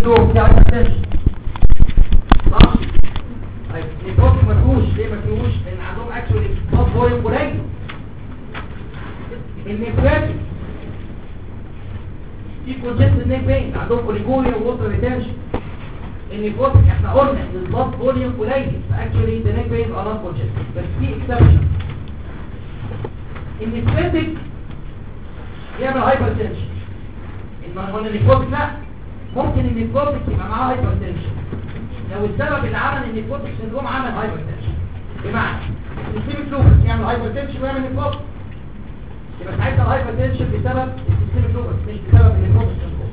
سندروم في هايبرتنشن صح طيب النيكروتيك ما فيهوش ليه ما فيهوش لان عندهم اكشولي بلاد فوليوم قليل النيكروتيك في كونجست نيك بين عندهم اوليجوريا ووتر ريتنشن النيكروتيك احنا قلنا ان البلاد فوليوم قليل فاكشولي ذا نيك بين ار نوت كونجست بس في اكسبشن النيكروتيك يعمل هايبرتنشن انما قلنا النيكروتيك لا ممكن النيكروتيك يبقى معاه هايبرتنشن لو السبب اللي عمل النيكروتيك سندروم عمل هايبرتنشن بمعنى السيستم لوبس يعمل هايبرتنشن ويعمل نيكروتيك يبقى ساعتها الهايبرتنشن بسبب السيستم لوبس مش بسبب النيكروتيك سندروم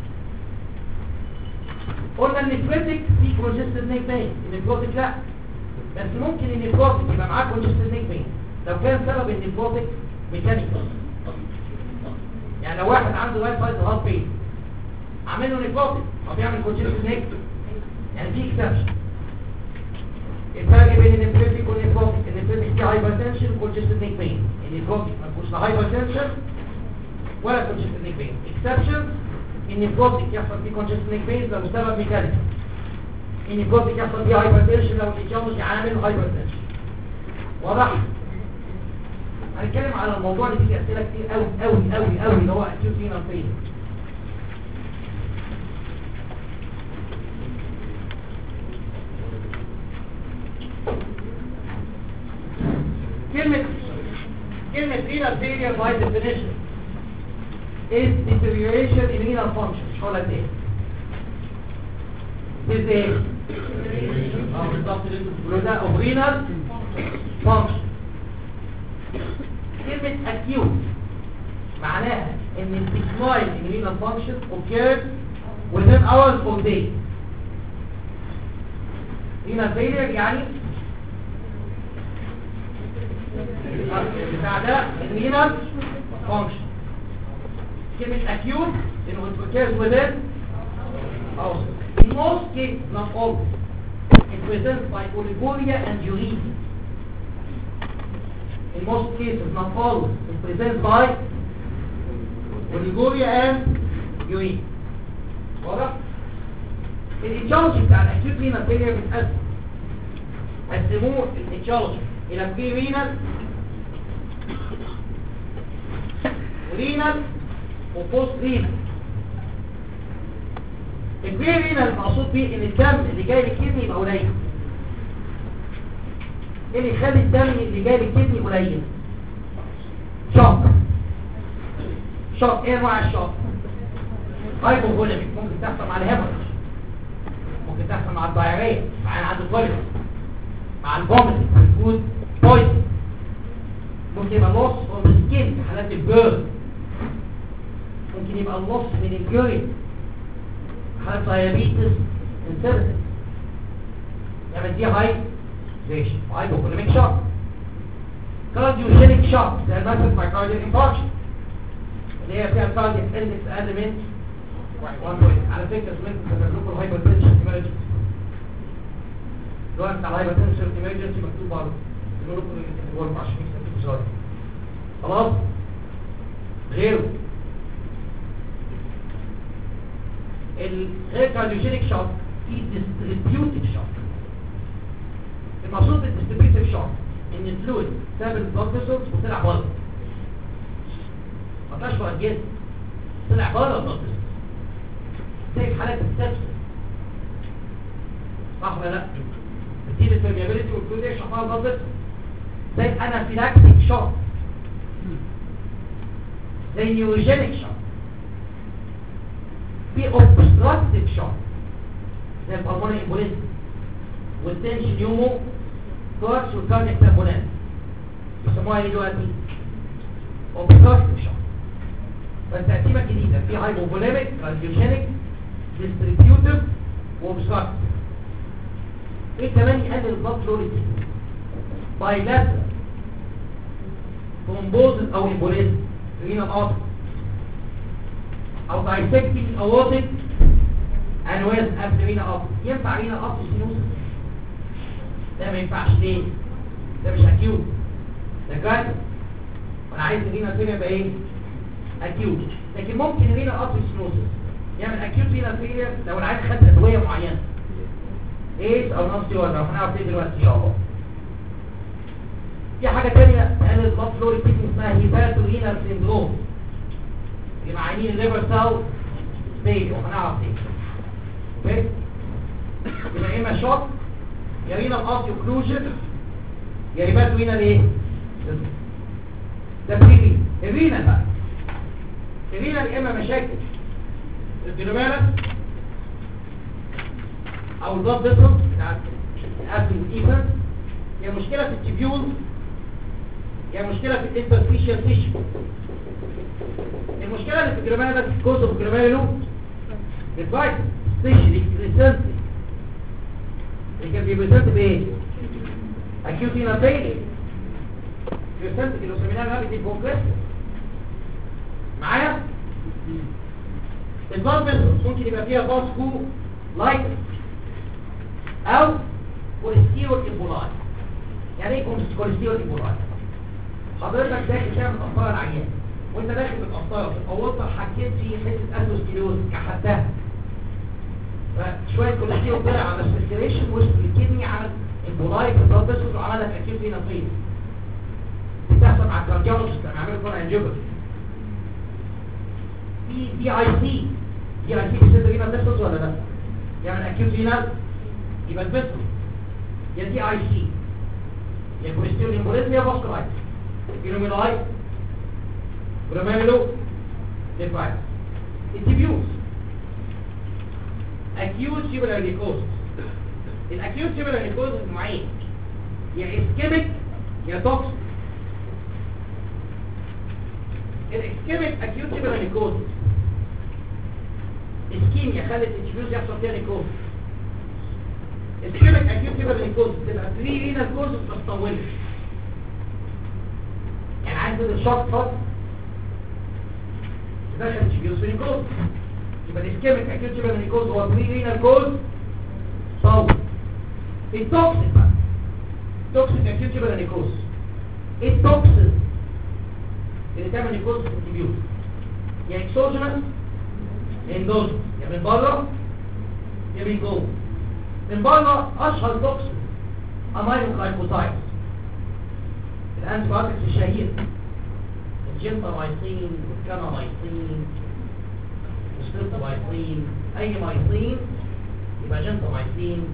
قلنا النيكروتيك في كونجستد نيك بين النيكروتيك لا بس ممكن النيكروتيك يبقى معاه كونجستد نيك بين لو كان سبب النيكروتيك ميكانيكال يعني لو واحد عنده وايت سايد هارت بين عامل له نيكروتيك او بيعمل كونجستد نيك يعني في اكسبشن الفرق بين النيفروتيك والنيفروتيك النيفروتيك فيه هايبرتنشن وكونجستد نيك بين النيفروتيك ما فيهوش لا هايبرتنشن ولا كونجستد نيك بين اكسبشن النيفروتيك يحصل فيه كونجستد نيك بين لو سبب ميكانيكي النيفروتيك يحصل فيه هايبرتنشن لو الايتيولوجي عامل هايبرتنشن واضح هنتكلم على الموضوع اللي فيه اسئله كتير قوي قوي قوي قوي اللي هو اكيوت رينال فيلير كلمة كلمة renal failure by definition is deterioration in renal function مش هقول لك ايه is ايه اه بالظبط اللي انتوا بتقولوه ده of renal function كلمة acute معناها ان ال decline in renal function occurs within hours or days renal failure يعني بتاع ده الرينال فانكشن كلمة acute انه it occurs within hours in most cases not all it presents by oliguria and urine in most cases not all it presents by oliguria and urine واضح؟ الاتشالوجي بتاع الاكيوت رينال فيلير بيتقسم قسموه الاتشالوجي الى بري رينال رينال وبوست رينال البري رينال المقصود بيه ان الدم اللي جاي للكدني يبقى قليل ايه اللي يخلي الدم اللي جاي للكدني قليل شوك شوك ايه انواع الشوك هايبوفوليميك ممكن تحصل مع الهيموريج ممكن تحصل مع الدايريه مع عنده تويلت مع الفوميتنج الفود بويزن ممكن يبقى لوس فروم سكين في حالات البيرن ممكن يبقى لوس من الجورين حالات دايابيتس انسيرتس يعمل دي هاي زيشن هايبوكوليميك شوك كارديوجينيك شوك زي المثل مايكارديال انفاركشن اللي هي فيها كاردياك اندكس اقل من 1 بوينت على فكره سمعت كتب لكم الهايبرتنشن ايمرجنسي الوقت بتاع الهايبرتنشن ايمرجنسي مكتوب برضه يقول لكم هو 24 سنه شهر خلاص غيره الغير كارديوجينيك شوك في ديستريبيوتيف شوك المقصود بالديستريبيوتيف شوك ان الفلويد ساب البلاد فيسلز وطلع بره ما طلعش بره الجسم طلع بره البلاد فيسلز زي في حالات السبسس صح ولا لا بتجيب البرميابيلتي والفلويد يشرح فيها البلاد فيسلز زي انافيلاكسيك شوك زي نيوروجينيك شوك في اوبستراكتيف شوك زي البلمونري امبوليزم والتنشن يومو كورس والكارنيك تامبولان بيسموها ايه دلوقتي اوبستراكتيف شوك بس تقسيمه جديده في هايبوفوليميك كارديوجينيك ديستريبيوتيف واوبستراكتيف ايه كمان يقلل البلد فلو بايلاترال ثرومبوزس او امبوليزم رينال اوتر او دايسكتنج اورتيك انويز قبل رينال اوتر ينفع رينال اوتر سينوسس ده ما ينفعش ليه ده مش اكيوت ده جراد وانا عايز رينال فين يبقى ايه اكيوت لكن ممكن رينال اوتر سينوسس يعمل اكيوت رينال فيلير لو العيان خد ادويه معينه ايس او نون ستيرويد لو هنعرف ايه دلوقتي ان شاء الله في حاجه ثانيه تقلل البلاد فلو ريبيت اسمها هيباتو رينال سيندروم اللي معانيه الليفر سيل ستيج وهنعرف ايه اوكي يبقى اما شوك يا رينال اوف اوكلوجن يا هيباتو رينال ايه ده بريمي الرينال بقى الرينال يا اما مشاكل الجلوميرس او البلاد فيسل بتاعت الاسيد والايثر هي مشكله في التيبيول هي مشكله في الانترفيشال تيشو المشكله اللي في الجلوميرس كوز اوف جلوميرولو الفايت ستيشن ريسنت اللي كان بيبريزنت بايه اكيوت هنا فيلي ريسنت اللي سميناها رابيد بروجريس معايا البلاد فيسل ممكن يبقى فيها باسكو لايك او كوليسترول ايبولاي يعني ايه كوليسترول ايبولاي حضرتك داخل تعمل قسطره العيان وانت داخل بالقسطره فوضت حكيت في حته اثيروسكليروز كحدها فشويه كوليسترول طلع على السيركيليشن وصل للكدني عمل ايبولاي في البلاد فيسل وعمل لك اكيد فينا طين بتحصل مع الكارديولوجيست لما يعملوا كون انجيوبري في دي اي سي دي اي سي بيسد رينا فيسلز ولا لا يعمل اكيوت رينال يبقى الفيسل يا دي اي سي يا كوليسترول امبوليزم يا فاسكولايت جلوميرولاي جلوميرولو ديفايس التبيوز اكيوت سيبرال ليكوز الاكيوت سيبرال ليكوز نوعين يا اسكيميك يا توكسيك الاسكيميك اكيوت سيبرال ليكوز اسكيميا خلت التبيوز يحصل فيها ليكوز اسكيميك اكيوت سيبرال ليكوز تبقى فري رينال كوز ما تطولش يعني عايز الشوك فقط دخل التبيوز في ليكوز يبقى الاسكيميك اكيوت سيبرال ليكوز هو فري رينال كوز طول التوكسيك بقى توكسيك اكيوت سيبرال ليكوز ايه التوكسيك اللي تعمل نيكوز في التبيوت يا اكسوجينس يا اندوجينس يا من بره يا من جوه من بره اشهر توكسين امينو جلايكوزايد الانتيبيوتكس الشهير الجنتامايسين والكانامايسين والستريبتامايسين اي مايسين يبقى جنتامايسين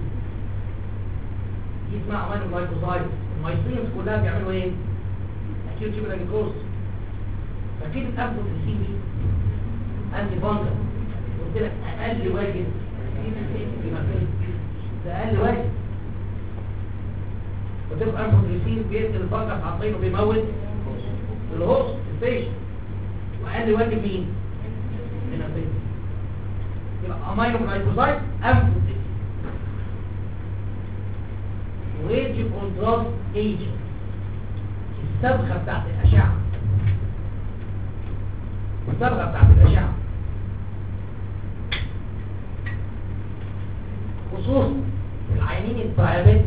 دي اسمها امينو جلايكوزايد المايسينز كلها بيعملوا ايه؟ اكيوت تيوبولار نيكروز فكده الأبو تسيبي أنت بانجر قلت لك أقل واجب في مكان ده أقل واجب وتبقى أنت تسيبي بيقتل البانجر في عطينه بيموت الهوست الفيش وأقل واجب مين؟ من الفيش يبقى أمينو جلايكوزايد أنفوتيك ويجي كونتراست ايجنت الصبغه بتاعت الاشعه الصبغه بتاعت الاشعه خصوصا العينين الدايابيتك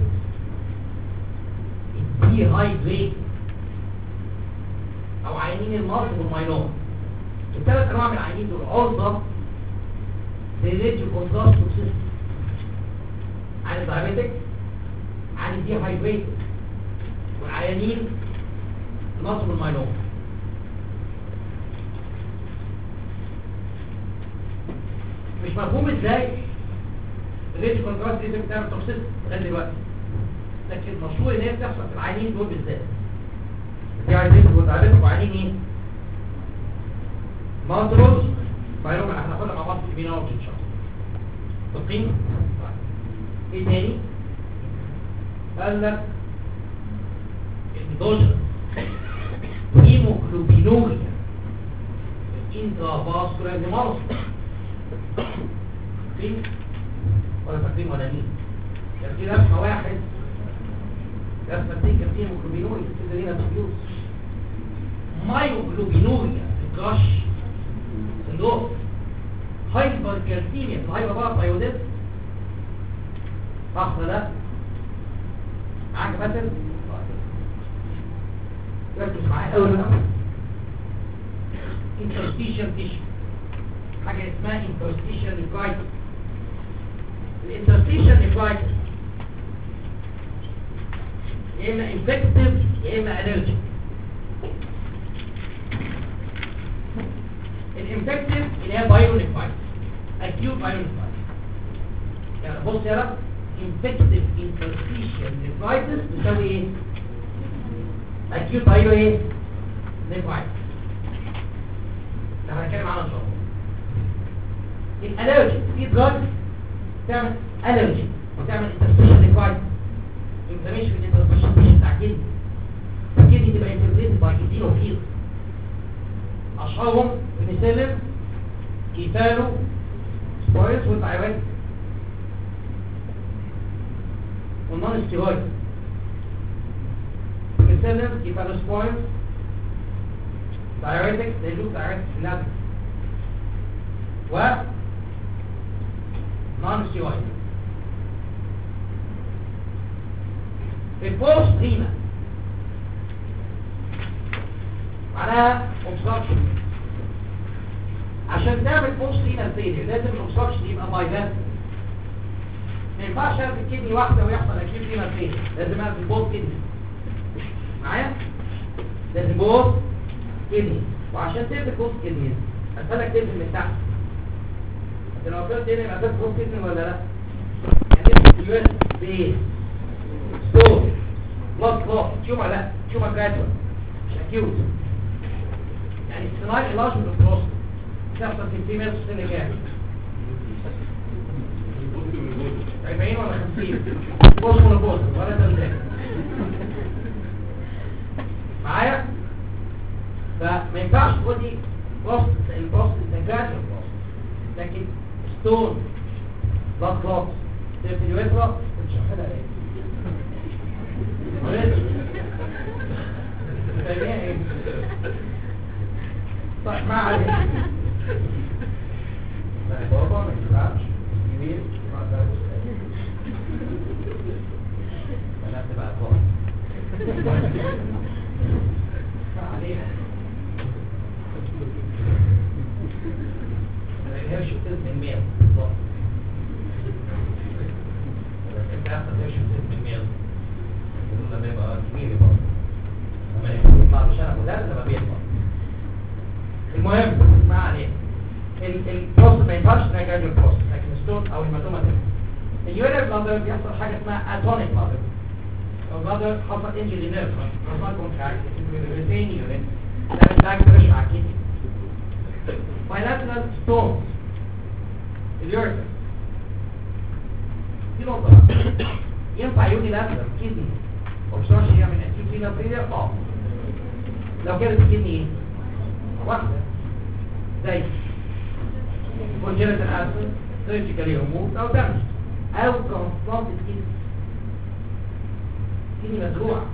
الدي هايدريت او عينين المصل والمايلوم الثلاث انواع من العينين دول عرضه لريديو كونتراست توكسيستي عن الدايابيتك عن الدي هايدريت والعيانين المصل والمايلوم مش مفهوم ازاي الريديو كونتراست دي بتعمل توكسيستي لغايه دلوقتي لكن مشهور ان هي بتحصل في العيانين دول بالذات دي عايزين وتعرفوا عيانين ايه ماتروز بايلوم احنا هناخدها مع بعض في البيناوج ان شاء الله تقييم ايه تاني قال لك اندوجن هيموجلوبينوريا انترافاسكولار هيمارس تقييم ولا تقييم ولا مين كان في رسمه واحد رسمه اتنين كان فيه هيموجلوبينوريا كده هنا تبيوز مايوجلوبينوريا الكراش سندروم هايبر كالسيميا الهايبر بقى بايوديت صح ولا لا معاك مثل ركز معايا قوي بقى انترستيشن تيشو حاجه اسمها interstitial nephritis الانترستيشن nephritis يا اما infective يا اما allergic الانفكتيف اللي هي بايرونيفايتس acute بايرونيفايتس يعني بص يا رب infective interstitial nephritis بتساوي ايه acute بايرو ايه nephritis ده هنتكلم عنها ان شاء الله الالرجي في دراج تعمل الرجي وتعمل interstitial nephritis inflammation في الانترستيشن مش بتاع الكدني الكدني تبقى انتربريتد باي ايدينوفيل اشهرهم بنسلم كيفالو سبويرز والتايرويد والنون ستيرويد بنسلم كيفالو سبويرز تايرويدك ديلوك تايرويدك فلابك و نون ستيرويد البوست رينا معناها obstruction عشان تعمل بوست رينا فيلير لازم الobstruction يبقى بايفات ما ينفعش اعمل كدني واحده ويحصل اكيد رينا فيلير لازم اعمل بوست كدني معايا لازم بوست كدني وعشان تقفل بوست كدني اسالك تقفل من تحت انت لو قفلت هنا يبقى قفلت بوست كدني ولا لا يعني تقفل اليو اس بايه ستور بلس بلس تيومر لا تيومر جرادوال مش اكيوت يعني الصناعي علاج من البروست تحصل في الفيميل في السن كام 40 ولا 50 بوست ولا بوست ولا تلاتة معايا فما ينفعش تقول لي بوست البوست ده جرادوال بوست لكن ستون بلس بلس في اليوترا مش هحلها ايه طيب ما عليك بابا ما ينفعش كبير ما تعرفش بنات بقى فوق ما عليك ما يهمش من 100 بالظبط انت عارف تمشي من 100 لما يبقى كبير يبقى لما يطلع مش انا مدرس لما بيطلع المهم ما عليه البروست ما ينفعش نجاج البروست لكن الستون او الماتوما تنفع اليورير بلادر بيحصل حاجه اسمها اتونيك بلادر البلادر حصل انجري نيرف حصل كونتراكت ريتين يورين تعمل باك بريشر على الكدني bilateral ستون اليورير دي نقطه ينفع يوني لاترال كدني obstruction يعمل acute renal failure اه لو كانت الكدني ايه واحدة زي congenital abscess surgically removed او damage او transplanted kidney كدني مزروعة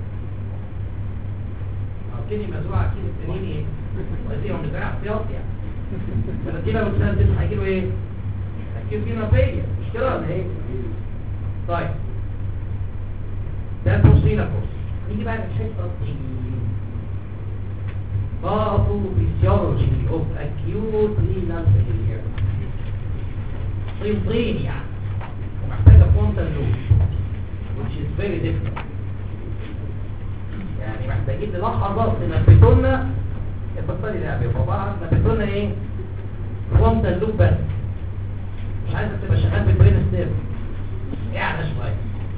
او كدني مزروعة اكيد التنين ايه وزيهم بزراعة احتياطي يعني فانا كده لو تنزل هيجيله ايه acute renal failure مش كده ولا ايه طيب ده توصيلة كورس نيجي بقى للحته دي pathophysiology of acute renal failure طين طين يعني ومحتاجة frontal loop which is very difficult يعني محتاجين للحظات نثبتوا لنا البطاري لعب يا بابا نثبتوا لنا ايه frontal loop بس مش عايزك تبقى شغال بالبرين ستيم يعني شويه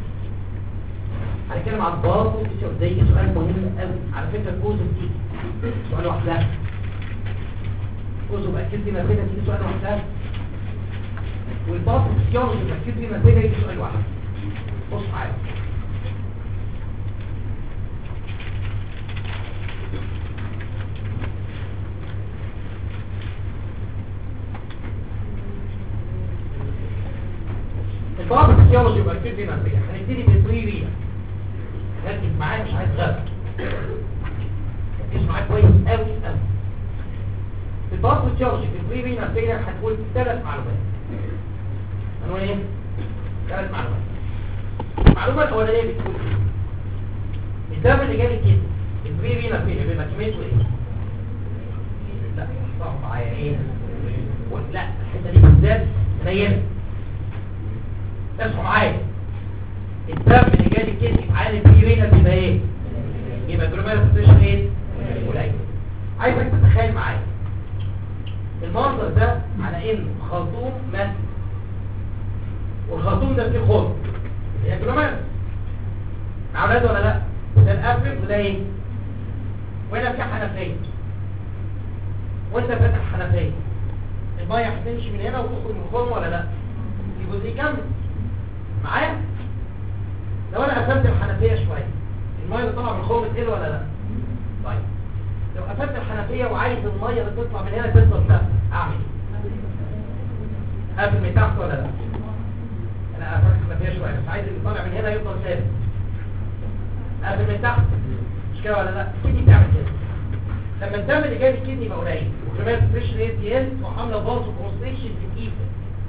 هنتكلم عن الضغط ده يجي سؤال مهم قوي على فكره الكوز دي سؤال واحده كوز باكيد دي مسألة تيجي سؤال واحده والضغط السيولوجي باكيد دي مسألة يجي سؤال واحد بص معايا الضغط السيولوجي باكيد دي مسألة هنبتدي بالبري رينا ركز معايا مش عايز غلط ركز معايا كويس قوي قوي في الباص الجورجي في البري رينا فيلر هتقول ثلاث معلومات هنقول ايه ثلاث معلومات المعلومه الاولانيه بتقول ايه الدم اللي جالي كده البري رينا فيلر بيبقى كميته ايه لا صح معايا ايه لا الحته دي بالذات قليله اصحوا معايا الدم اللي جاي الكدني في عالم فيه رينا بيبقى ايه يبقى جلوميرال فلتريشن ايه قليل عايزك تتخيل معايا المنظر ده على انه خرطوم ماسك والخرطوم ده فيه خرم هي جلوميرال مع اولاد ولا لا ده القفل وده ايه وهنا في حنفيه وانت فاتح حنفيه الميه هتمشي من هنا وتخرج من الخرم ولا لا في جزء يكمل معايا لو انا قفلت الحنفيه شويه الميه اللي طالعه من الخرم تقل ولا لا طيب لو قفلت الحنفيه وعايز الميه اللي تطلع من هنا تفضل ثابته اعمل ايه قافل من تحت ولا لا انا قفلت الحنفيه شويه بس عايز اللي طالع من هنا يفضل ثابت قافل من تحت مش كده ولا لا الكدني بتعمل كده لما الدم اللي جاي الكدني يبقى قليل وكمان الفريش ريت يقل وعامله بازو كونستريكشن في الايفن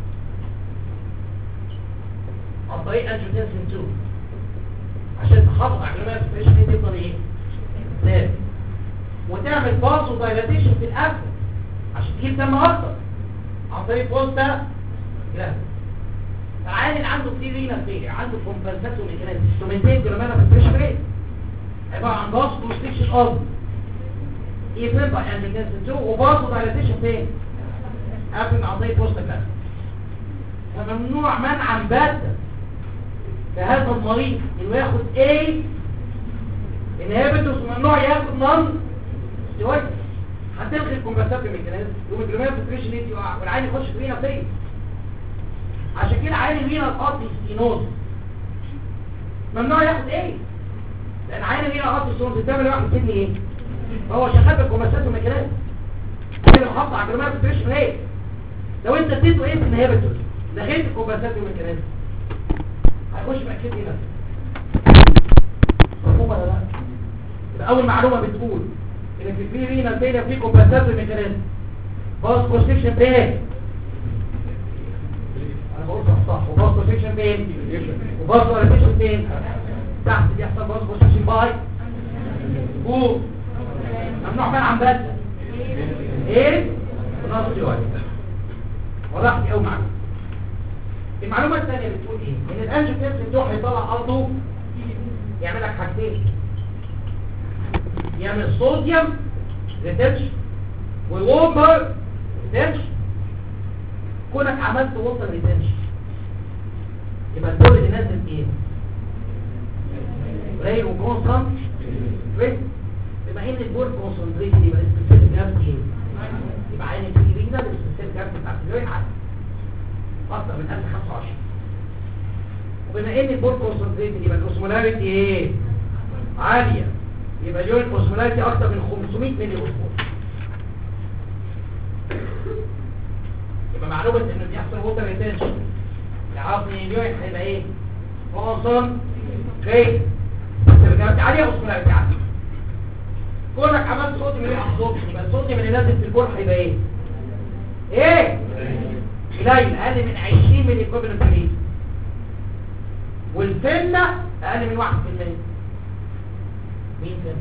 عن طريق انجيوتنسين 2 عشان تحافظ على جلوميرال فريش ريت يفضل ايه ثابت وتعمل بازو دايلاتيشن في القفل عشان تجيب دم اكتر عن طريق بوستا لا العيان اللي عنده كتير رينا فيلي عنده كومبنساتو ميكانيزم تومنتين جلوميرال فريش ريت عباره عن بازو كونستريكشن اوف يفرق باي انجيوتنسين 2 وبازو دايلاتيشن فين قبل عن طريق بوستا كلاس فممنوع منعا باتا لهذا المريض انه ياخد ايه انهبتوس ممنوع ياخد نون ستيرويد هتلغي الكومبنسات ميكانيزم يقوم الجلوميرال فلتريشن يدي يقع والعين يخش في رينا فين عشان كده عين الرينا القاضي ستينوز ممنوع ياخد ايه لان عين الرينا القاضي ستينوز بتعمل واحد كدني ايه هو شغال بالكومبنسات ميكانيزم كده محافظ على الجلوميرال فلتريشن ايه لو انت اديته ايه في انهبتوس لغيت الكومبنسات ميكانيزم هيخش بقى كدني بس مفهوم ولا لا يبقى اول معلومه بتقول ان في في رينا فين في كومبنسات ميكانيزم باس كونستريكشن فين انا بقول صح صح وباس كونستريكشن فين وباس كونستريكشن فين تحت بيحصل باس كونستريكشن باي فوق ممنوع منعا باتا ايه نص شويه وضحت قوي معلومه المعلومه الثانيه بتقول ايه ان الانجيوتنسين بتوع هيطلع ارضه يعمل لك حاجتين يعمل صوديوم ريتنشن ووتر ريتنشن كونك عملت ووتر ريتنشن يبقى البول اللي نازل ايه قليل وكونسنتريت بما ان البول كونسنتريت يبقى السبيسيفيك جرافيتي ايه يبقى عين الكليرينا السبيسيفيك جرافيتي بتاعت اليورين عالي اكتر من 1025 وبما ان البول كونسنتريت يبقى الاوسمولاريتي ايه عاليه يبقى اليورين اوسمولاريتي اكتر من 500 ملي اوسمول يبقى معلومه انه بيحصل ووتر ريتنشن يعرف ان اليورين هيبقى ايه كونسن تريت الجرافيتي عاليه اوسمولاريتي عاليه كونك عملت صوتي من الابسوربشن يبقى الصوتي من اللي نازل في البول هيبقى ايه ايه قليل اقل من 20 من ايكوفالنت ريت والفنة اقل من 1% مين فنة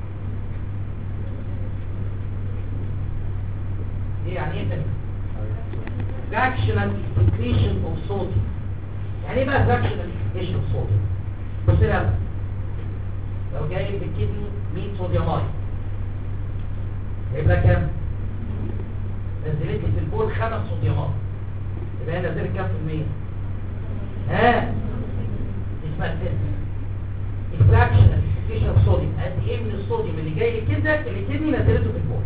ايه يعني ايه فنة fractional excretion of sodium يعني ايه بقى fractional excretion of sodium بص لي لو جاي في الكدني 100 صوديومايد هيبقى كام نزلت لي في البول خمس صوديومات يبقى هنا نزلت كام في المية ها اسمها التنس الفراكشن الفيكيشن اوف صوديوم قد ايه من الصوديوم اللي جاي لي كده اللي كدني نزلته في البول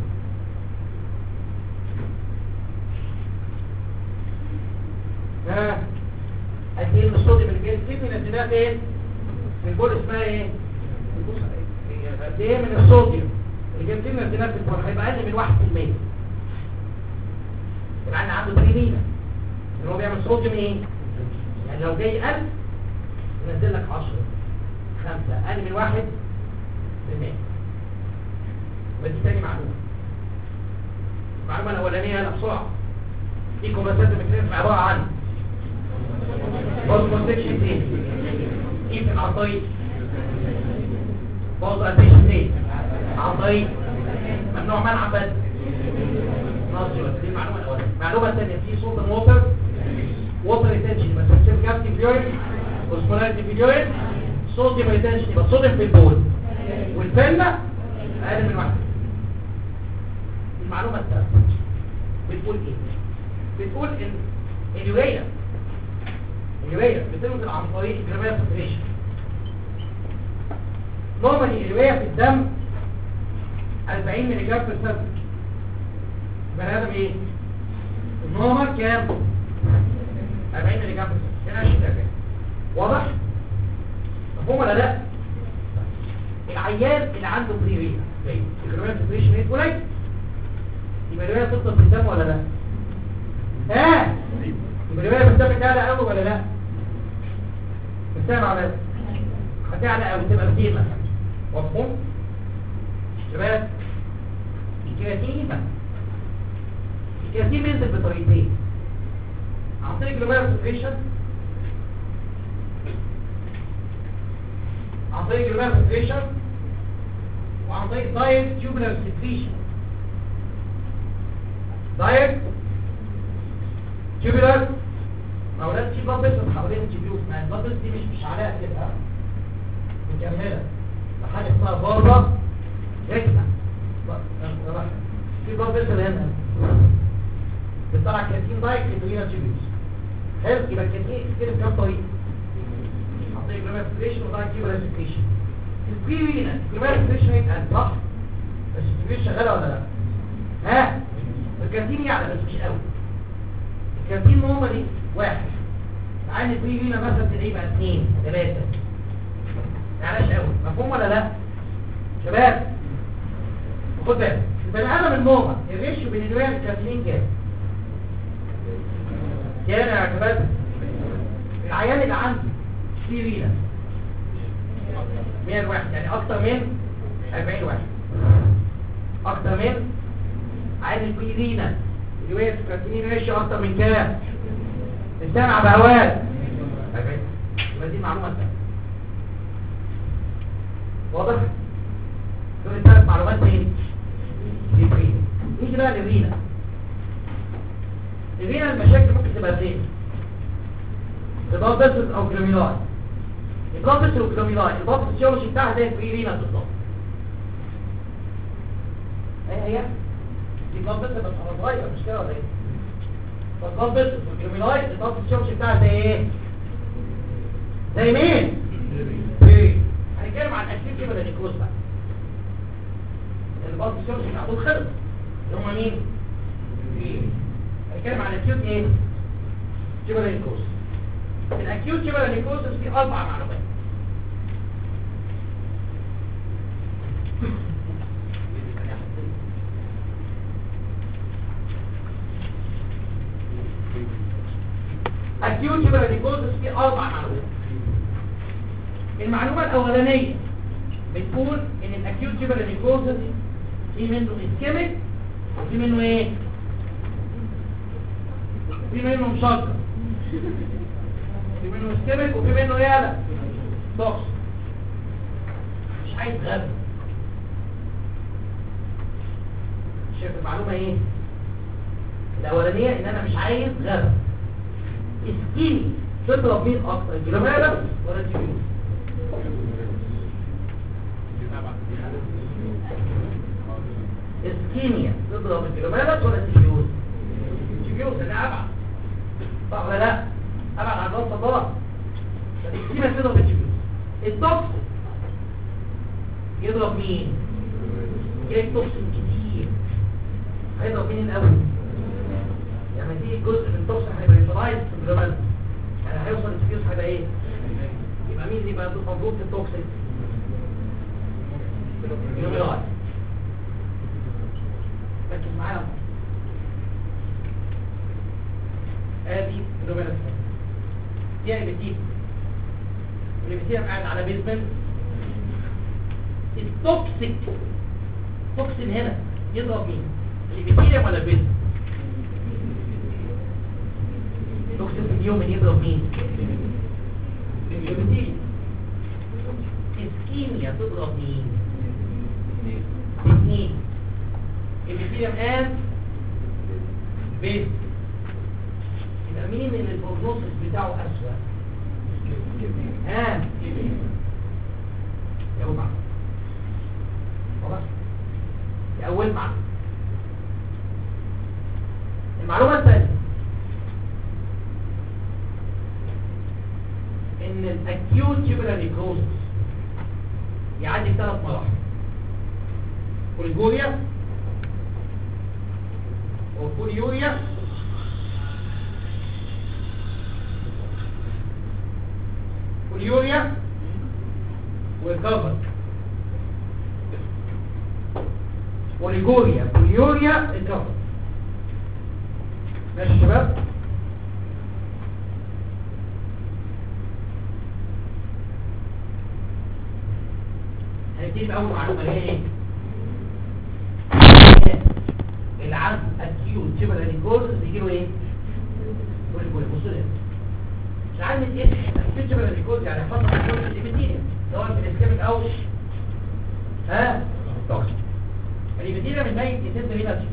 ها قد ايه من الصوديوم اللي جاي لي كدني نزلناها فين في البول اسمها ايه قد ايه من الصوديوم اللي جاي لي نزلناها في البول هيبقى اقل من 1% يبقى انا عنده بريمينا ان هو بيعمل صوديوم ايه يعني لو جاي 1000 ينزل لك 10 5 اقل من 1 بالمية ودي تاني معلومه المعلومه الاولانيه انا بسرعه في كومبنسات ميكانيزم عباره عن بوز كونسكشن ايه كيف عن طريق بوز اديشن ايه عن طريق ممنوع منع بس ناصية دي المعلومة الأولانية المعلومة الثانية في صوت ووتر ووتر ريتنشن يبقى سبسيف كافتي فيورين اوسمولاريتي فيورين صوديوم ريتنشن يبقى صوديوم في البول والفنة أقل من واحد المعلومة الثالثة بتقول ايه؟ بتقول ان اليوريا اليوريا بتنزل عن طريق الجرابيا فلتريشن نورمالي اليوريا في الدم 40 ملي جرام في السنة بني ادم ايه؟ النورمال كام؟ 40 ملي جرام في السنة هنا 20 40 واضح؟ مفهوم ولا لا؟ العيان اللي عنده بريريا الجرابيا فلتريشن ريت قليل يبقى الرواية تفضل في الدم ولا لا ها يبقى الرواية في الدم تعلى قوي ولا لا بتسمع بس هتعلى قوي تبقى كتير مفهوم شباب الكرياتين الكرياتين بينزل بطريقتين عن طريق الرواية سكريشن عن طريق الرواية سكريشن وعن طريق دايت تيوبولار سكريشن دايركت تيوبولار اولاد في بابلز حوالين التيوبيوس ما البابلز دي مش مش عليها كده مكمله حاجه اسمها باربا ريكتا في بابلز هنا بتطلع كاتين دايركت للرينا تيوبيوس حلو يبقى الكاتين كده بكام طريقه عن طريق جراماتيشن ودايركت تيوبولار سكريشن البريوينا جراماتيشن يتقل صح بس التيوبيوس شغاله ولا لا ها الكانتين يعلى بس مش قوي الكانتين نورمالي واحد عين البي هنا مثلا تلاقيه بقى اثنين ثلاثة معلاش قوي مفهوم ولا لا شباب خد بالك البني ادم النورمال الريشيو بين الرواية والكانتين كام كام يا شباب العيان اللي عنده في رينا 100 واحد يعني اكتر من 40 واحد اكتر من عايز البيرينا الويت كاتين ريشيو اكتر من كام السمع بهوات يبقى دي معلومه ثانيه واضح دول الثلاث معلومات ايه دي برين نيجي بقى للرينا الرينا المشاكل ممكن تبقى فين اضافه بس او جراميلاي اضافه بس او جراميلاي اضافه السيولوجي بتاعها زي البرينا بالظبط ايه هي دي بلاد بس بس انا صغير مش كده ولا ايه فالبلاد بس والكريمينايت البلاد الشمس بتاعها زي ايه زي مين ايه هنتكلم عن اكتيف كده نيكوز بقى البلاد الشمس بتاع دول خلص اللي هم مين ايه هنتكلم عن اكيوت ايه جبرانيكوز الاكيوت جبرانيكوز في اربع معلومات acute tuberculosis في اربع معلومات المعلومه الاولانيه بتقول ان الاكيوت tuberculosis في منه اسكيميك وفي منه ايه في منه مشقق في منه اسكيميك وفي منه ايه لا توكس مش عايز غبي شايف المعلومه ايه الاولانيه ان انا مش عايز غبي اسكيمي تضرب مين اكتر الجرامالة ولا الجيوز اسكيميا تضرب الجرامالة ولا الجيوز الجيوز اللي ابعد صح ولا لا ابعد عن الوسط طبعا الاسكيميا تضرب الجيوز التوكسين يضرب مين جاي توكسين كتير هيضرب مين الاول يعني دي جزء من توكسين هيبقى يوتلايز في الجرامالة يعني هيوصل الفيوز هيبقى ايه يبقى مين اللي يبقى مضروب في التوكسين الجرامالة ركز معايا ادي الجرامالة دي يعني بتجيب اللي بتجيب قاعد على بيزمنت التوكسيك توكسين هنا يضرب مين الابيثيليوم ولا البيزمنت توكسين في اليوم يضرب مين الابيثيليوم اسكيميا تضرب مين اثنين الابيثيليوم and بيت يبقى مين اللي البروجنوسيس بتاعه اسوأ ها يا ابو معنا خلاص دي اول معلومه المعلومه الثانيه ان الاكيوت تيبولار نيكروزس يعدي ثلاث مراحل بوليجوريا وبوليوريا بوليوريا والكفر بوليجوريا بوليوريا الكفر ماشي يا شباب هنبتدي بأول معلومة اللي هي ايه؟ العزم اكيوت تيبر انيكوزس بيجيله ايه؟ بوليجوريا بصوا لي مش عارف ايه اكيوت تيبر انيكوزس يعني حصل في الابيثيليوم سواء في الاسكيميك او ها؟ توكسيك الابيثيليوم الميت يسد هنا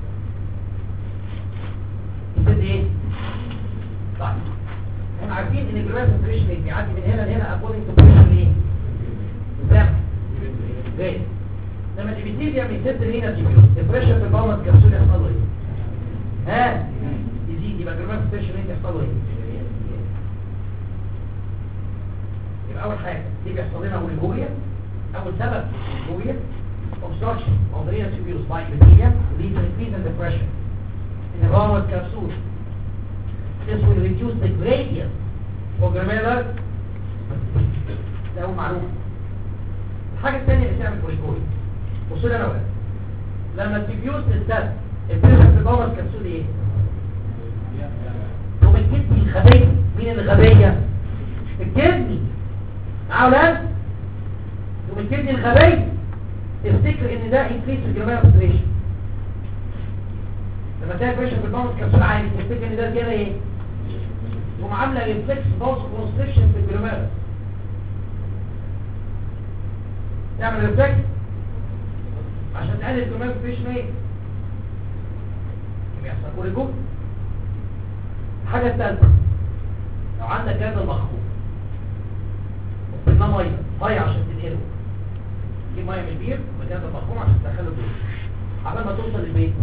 يسد ايه؟ طيب احنا عارفين ان الجراف بريشن بيعدي من هنا لهنا اكوردنج تو بريشن ايه؟ سامع زي لما الابيثيليوم يسد هنا تيبيوس البريشر في البالمنت كبسول يحصل له ايه؟ ها؟ يزيد يبقى الجراف بريشن يحصل له ايه؟ يبقى اول حاجه دي بيحصل لنا اوليجوريا اول سبب اوليجوريا obstruction of the renal tubules by epithelium leads to increase in the pressure in the bowel capsule. This will reduce the gradient for glomerular ده هو معلومة الحاجة الثانية اللي تعمل اوليجوريا بصوا لي انا بقى لما التبيوس تستد البريشر في الباور كبسول ايه؟ ومن الكدني الغبية مين الغبية؟ الكدني معاه ولاد ومن الكدني الغبية تفتكر ان ده انكريس في الجرامية اوبستريشن لما تلاقي بريشر في الباور كبسول عالي تفتكر ان ده زيادة ايه؟ تقوم عاملة ريفلكس باوس كونستريكشن في الجرامية تعمل ريفلكس عشان تقلل الجرامية اوبستريشن ايه؟ يحصل كوريجول الحاجة الثالثة لو عندك هذا المخبوط وقلنا مية مية عشان تنقله تجيب مية من البير ومكان المخبوط عشان تدخله البيت عبال ما توصل البيت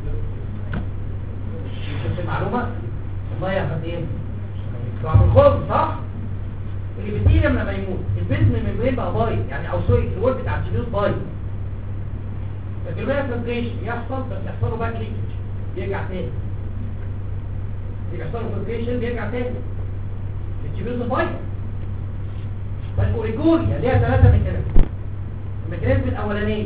شفت المعلومة المية هت ايه؟ طبعا من الخبز صح؟ الابيثيليوم لما يموت البيزم الممبرين بقى بايظ يعني او سوري الوول بتاع السيلوز بايظ فالجلوميرا فلتريشن يحصل بس يحصل له باك ليكج يرجع تاني اللي بيحصل له فلتريشن بيرجع تاني التيبيوز بايظ فالاوريجوريا ليها ثلاثة ميكانيزم الميكانيزم الاولاني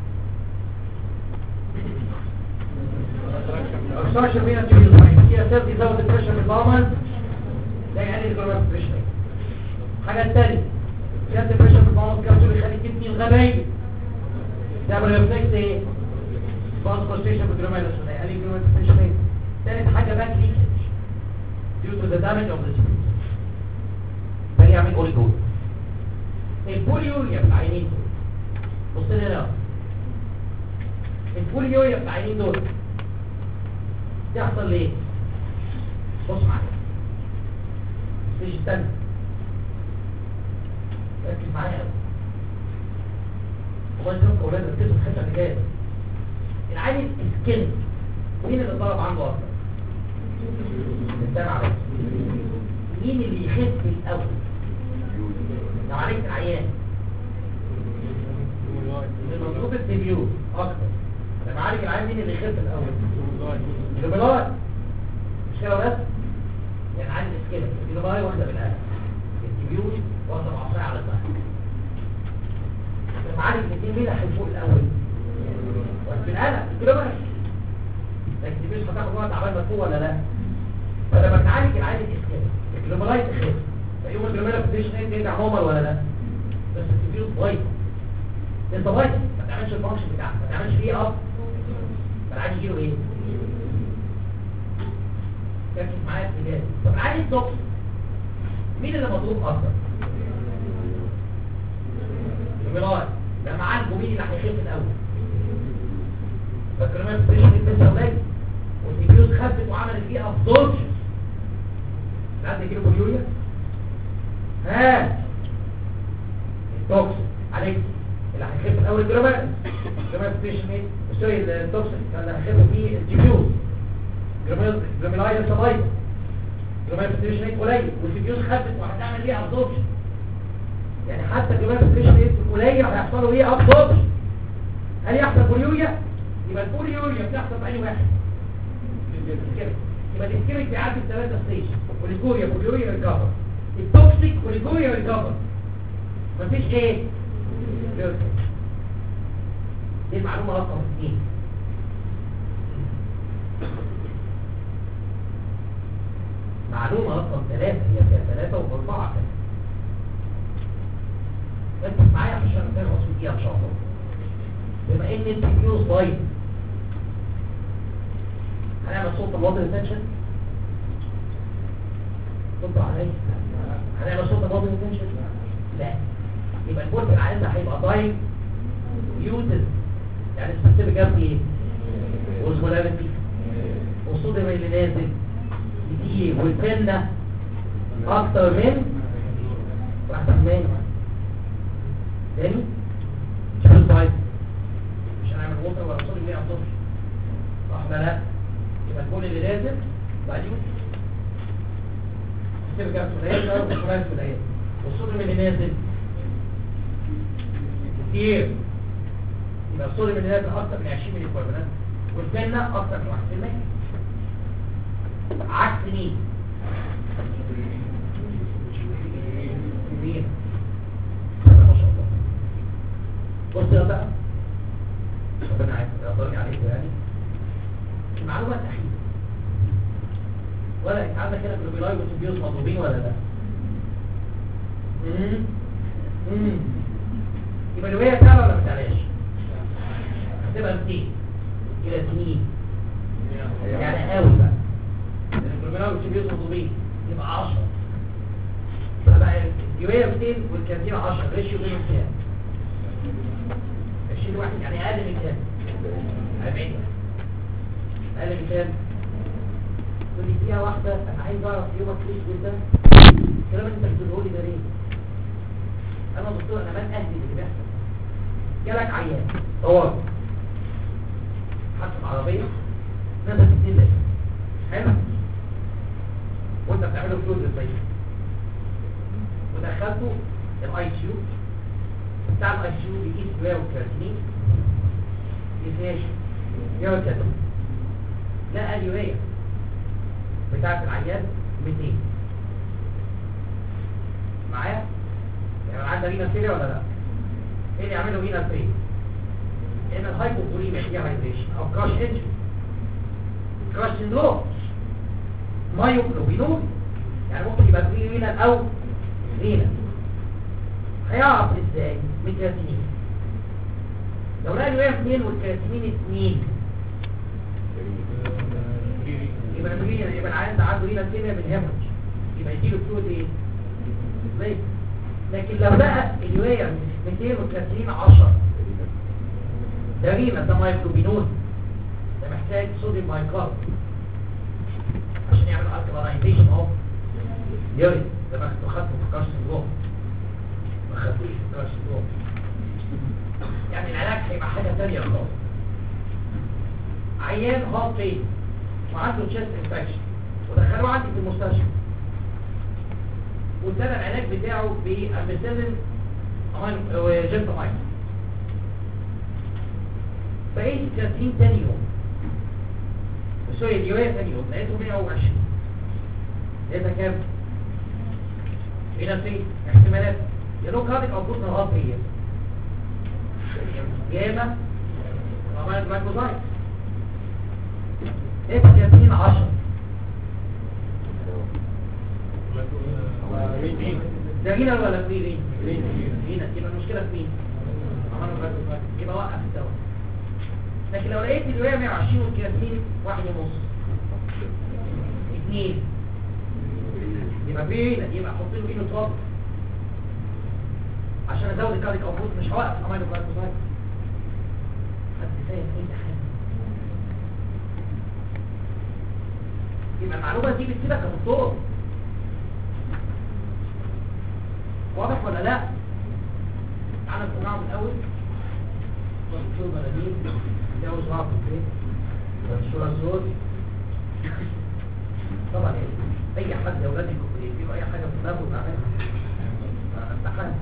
obstruction بين التيبيوز بايظ هي سيرت يزود البريشر في البامن ده يقلل الجلوميرا فلتريشن الحاجة الثانية زيادة البريشر في البامن كابسول يخلي الكدني الغبية تعمل ريفلكس ايه؟ باس كونستريشن بالجلوميرا يعني ايه جلوميرا فلتريشن ثالث حاجة باك ليكج due to the damage of the tubes ده يعمل اوريجول البوليوريا في العينين دول بص لي هنا البوليوريا في العينين دول يحصل ليه بص معايا مش الثاني ركز معايا قوي والله يسلمك يا اولاد ركزوا في الحته اللي جايه العين سكين مين اللي طلب عنده اكتر السامع عليك مين اللي يخف الاول لو عليك العيان المنطوق التبيوت اكتر لما عليك العيان مين اللي يخف الاول الجبلاي مش كده بس يعني عندي كده الجبلاي واحده بالقلم التبيوت واحده بعصايه على الظهر لما عليك الاثنين مين اللي هيفوق الاول واحد بالقلم الجبلاي لكن التبيوت هتاخد وقت عبال ما تفوق ولا لا فلما تعالج العين الاسكان الجلوبلايت تخف فيوم الجلوبلايت فيتيشن ايه ترجع نورمال ولا لا بس التبيوت بايظ انت بايظ ما تعملش الفانكشن بتاعك ما تعملش فيه اب فالعين يجيله ايه ركز معايا في الجهاز طب العين التوكس مين اللي مضروب اكتر الجلوبلايت لما عالجه مين اللي هيخف الاول فالجلوبلايت فيتيشن لسه قليل والتبيوز خفت وعملت فيه ابزوربشن حد كيلو بوليوريا ها التوكسين عليك اللي هيخف الاول الجرامات الجرامات ستيشن ايه سوري التوكسين اللي هيخف فيه التبيوز جراميلايا سبايتا جراميلايا ستيشن ايه قليل والتبيوز خفت وهتعمل فيه ابزوربشن يعني حتى جراميلايا ستيشن ايه قليل هيحصل له ايه ابزوربشن هل يحصل بوليوريا يبقى البوليوريا بتحصل في اي واحد الاسكيميك يبقى الاسكيميك بيعدي الثلاثه ستيج والجوريا بوليوريا ريكفر التوكسيك والجوريا ريكفر مفيش ايه دي المعلومه رقم اثنين معلومة رقم ثلاثة هي فيها ثلاثة وأربعة كمان ركز معايا عشان نخلص فيها إن شاء الله بما ان الفيوز ضايع هنعمل صوت الوضع ريتنشن صوت علي هنعمل صوت الوضع ريتنشن لا يبقى البورت العين ده هيبقى ضايع يوتد يعني سبيسيفيك جاب ايه والمولاريتي والصوديوم اللي نازل كتير والبنة اكتر من واحدة من تاني شوف طيب مش هنعمل ووتر ولا صوديوم ليه عطوش صح ولا لا يبقى الكل اللي لازم بعدين ترجع قليل او قليل قليل والصوديوم اللي نازل كتير يبقى الصوديوم اللي نازل اكتر من 20 ملي كربونات والبنة اكتر من 1% عكس مين مين ما شاء الله بص يا بقى ربنا عايز يقدرني عليكم يعني المعلومة الأخيرة ولا انت عندك هنا جلوبيلاي وسيبيوس مطلوبين ولا لا امم امم يبقى الوية تعالى ولا ما تعلاش هتبقى 200 الى سنين يعني قوي بقى الجلوبيلاي وسيبيوس مطلوبين يبقى 10 فبقى اليوية 200 والكانتين 10 ريشيو بينهم كام 20 واحد يعني اقل من كام 40 اقل من كام تقول لي فيها واحدة انا عايز اعرف يومك ليش جدا الكلام اللي انت بتقوله لي ده ليه انا دكتور انا مان اهلي اللي بيحصل جالك عيان طوارئ حادثة عربية نزل في اتنين لتر حلو وانت بتعمله فلوس ازاي ودخلته الاي سي يو بتاع الاي سي يو بيقيس جواه والكراتينين يقيس جواه الكراتينين لقى اليوريا بتاعت العيان 200 معايا يعني عنده رينا فيليا ولا لا ايه اللي يعمله رينا فيليا ان الهايبوبوليميا هي هايدريشن او كراش انجري كراش سندروم مايوجلوبينوري يعني ممكن يبقى فيه رينا او رينا هيعرف ازاي من الكراتينين لو لقى اليوريا 2 والكراتينين 2 يبقى الرينا يبقى العيان ده عنده رينا فيليا من هيموريج يبقى يديله فلويد ايه ليه لكن لو لقى اليوريا 230 10 ده رينا ده مايكروبينوز ده محتاج صوديوم بايكارب عشان يعمل الكالينايزيشن اهو يوري ده ما خدته خدته في كارس سندروم ما خدتوش في كارس سندروم يعني العلاج هيبقى حاجه ثانيه خالص عيان هارت ريت وعنده تشيست انفكشن ودخلوه عندي في المستشفى وادانا العلاج بتاعه بامبيسيلين وجنتاماين بقيت الكراتين تاني يوم سوري اليوية تاني يوم لقيته 120 لقيتها كام؟ هنا في احتمالات يا لو كارك او كتنا الغلط هي يا اما عملت مايكروزايت ايه كراتين 10 ده هنا ولا في مين هنا يبقى المشكله في مين عملوا مايكروزايت يبقى وقف الدواء لكن لو لقيت الوية 120 والكراتين واحد ونص اثنين يبقى فين يبقى احط له ايده تراب عشان ازود الكاريك اوتبوت مش هوقف عمل له جلايكوزايد حد فاهم ايه ده حاجه يبقى المعلومه دي بتفيدك كدكتور واضح ولا لا تعالى نسمعه من الاول دكتور بلدين جوز رابط البيت دكتور الزوج طبعا يعني اي حد يا اولاد يجيبوا اي حاجه في دماغه ونعملها امتحان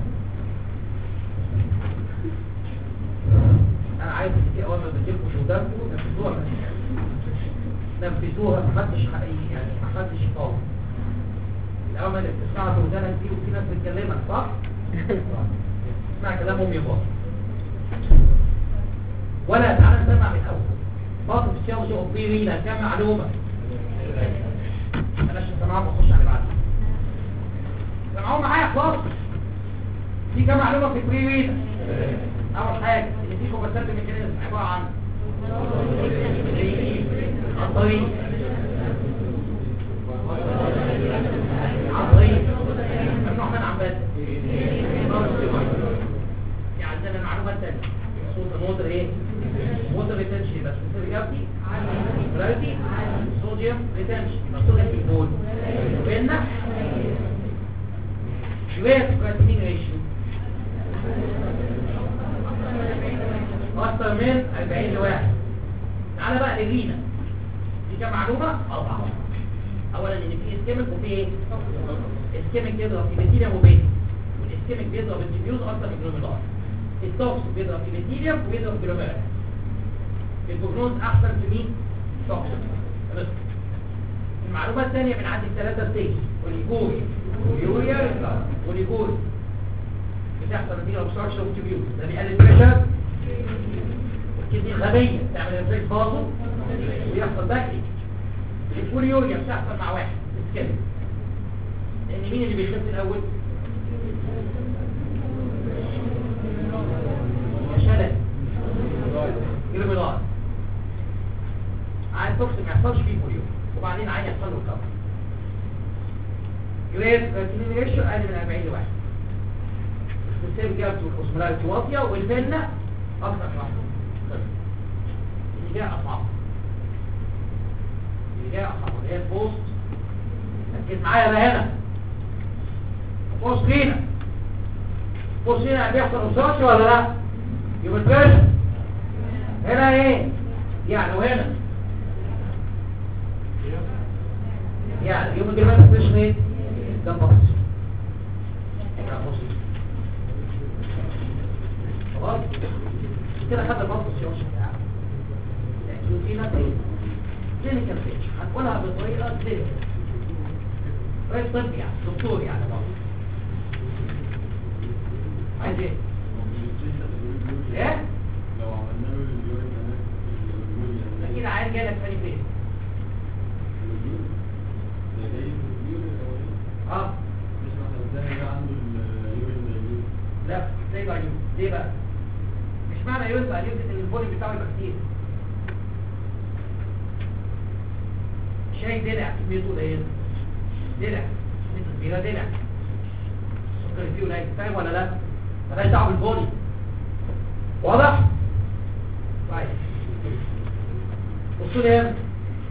انا عايز دي اول ما بجيبكم شهوداتكم نفذوها نفذوها محدش حقيقي يعني محدش يطاوع الاول اللي بتسمعها شهودانك دي وفي ناس بتكلمك صح؟ اسمع كلام امي وبابا ولا تعالى نسمع من الاول باطل في الشيخ اوبيرينا كم معلومه انا عشان سمعهم اخش على بعض سمعوا معايا خلاص في كم معلومه في بريوينا اول حاجه اللي فيه كوبرتات ميكانيزم عباره عن الطريق عطريق ممنوع من عباد يعني عندنا المعلومه الثانيه صوت موتر ايه موتر ريتنشن بس موتر جابتي جرافيتي صوديوم ريتنشن مكتوب في البول بيننا شويه كرياتينين ريشيو اكتر من 40 لواحد تعالى بقى للرينا دي كام معلومه اربعه اولا ان في اسكيميك وفي ايه اسكيميك بيضرب في بكتيريا وبيت والاسكيميك بيضرب الديفيوز اكتر من الجلوميرال التوكس بيضرب في بكتيريا وبيضرب في جلوميرال البروجنوز احسن في مين توكس المعلومه الثانيه بنعدي الثلاثه ستيج واليكوري واليوريا واليكوري بتحصل نتيجه اوبستراكشن وتبيوز ده بيقلل بريشر والكدني غبيه تعمل انفكت بازو ويحصل باكلي الفوليوريا بتحصل مع واحد كده لان مين اللي بيخف الاول يا شلل جربلار عايز توكس ما يحصلش فيه فوليو وبعدين عايز يحصل له كفر جريد كراتينين ريشيو اقل من 40 لواحد والسيف جابت والاسمراليتي واطيه والفنه اكثر من واحد اللي جاء اصعب اللي جاء اصعب اللي هي البوست ركز معايا بقى هنا بوست هنا بوست هنا بيحصل اوساش ولا لا يبقى البريشر هنا ايه يعني وهنا يعني يوم الجرمان البريشر ايه ده بوست خلاص كده خدنا البوست سيوش روتينا ايه كلينيكال بيتش هنقولها بطريقه كلينيكال رئيس طبي يعني دكتور يعني برضه عايز ايه؟ ايه؟ لو عملنا له اليورين اناليسيس اكيد عايز جالك ثاني فين؟ ده جاي في اليورين الاولاني اه مش مثلا ده ده عنده اليورين دايلوت لا ليه بقى يوم؟ ليه بقى؟ مش معنى يوسع اليوم ان الفولي بتاعه يبقى كتير شايف دلع كميته قليله دلع كميته كبيره دلع السكر فيه قليل فاهم ولا لا؟ مالهاش دعوه بالفولي واضح؟ طيب بصوا لي هنا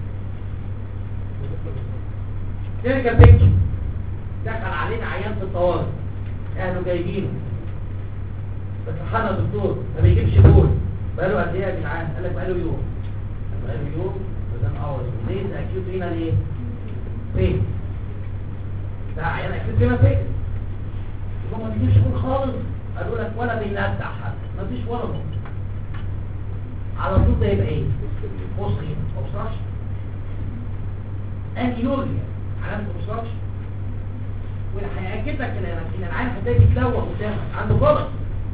كلينيكال بيكتشر دخل علينا عيان في الطوارئ اهله جايبينه بس حنا دكتور ما بيجيبش بول بقاله قد ايه يا جدعان قال لك بقاله يوم بقاله يوم وده اور ليه ده اكيوت هنا ليه فين ده عيان اكيوت هنا فين يبقى ما بيجيبش بول خالص قالوا لك ولا بيلدع حد ما فيش ولا نقطه على طول ده يبقى ايه مسلم اوبستراكشن انيوريا علامه اوبستراكشن واللي هيأكد لك كلامك ان العين هتلاقي بيتلوث قدامك عنده غلط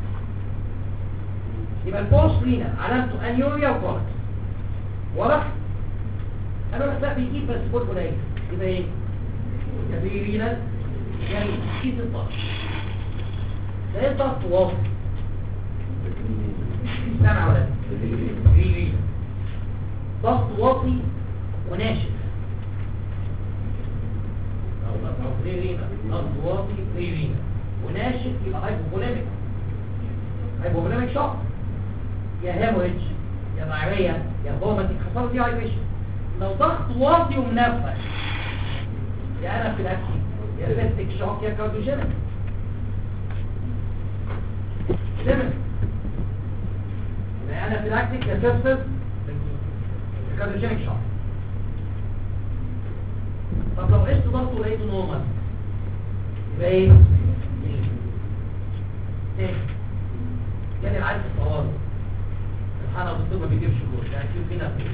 يبقى البوست لينا علامته انيوريا وغلط واضح؟ قالوا لك لا بيجيب بس بول قليل يبقى ايه؟ كبير لينا يعني كيس الضغط ده ايه الضغط واضح سامع ولا لا؟ كبير ضغط واطي وناشف او بريرينا ضغط واطي بريرينا وناشف يبقى هايبوفوليميك هايبوفوليميك شوك يا هيموريدج يا ضعريه يا فوميتنج حصل دي هايبريشن لو ضغط واطي ومنفذ يا انا في الاكل يا سيبتك شوك يا كارديوجينيك ليمت يبقى انا في الاكتيك يا سيبتك كارديوجينيك شوك طب لو قست ضغطه لقيته نورمال يبقى ايه؟ ايه؟ جالي العيل في الطوارئ الحالة الدكتور ما بيجيبش جول يعني شوف هنا فين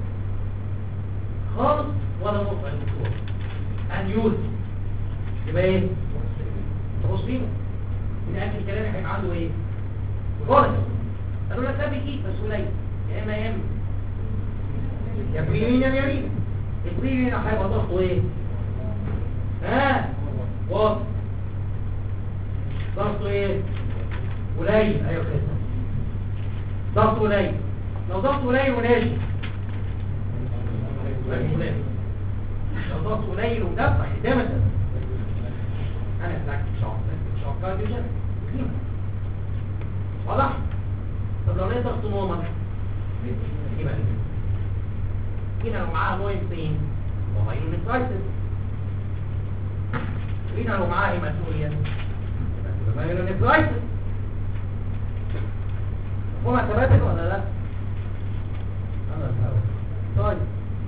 خالص ولا نقطة يا دكتور انيول يبقى ايه؟ تبص فيه من اكل كلامي هيبقى عنده ايه؟ غلط قالوا لك ده بيجيب بس قليل يا اما يا اما يا بريمين يا يمين البريمين هيبقى ضغطه ايه؟ ها؟ واطي ضغطه ايه؟ قليل ايوه كده ضغط قليل لو ضغط قليل وناشف قليل. لو ضغط قليل ومدفع ده مثلا انا بلاك شوك شوك كارديوجين واضح طب لو لقيت ضغط نورمال يبقى هنا لو معاها نوين بين ومايلو نيترايتس هنا لو معاها هيماتوريا يبقى مايلو نيترايتس هما ثباتت ولا لا انا الهوا طيب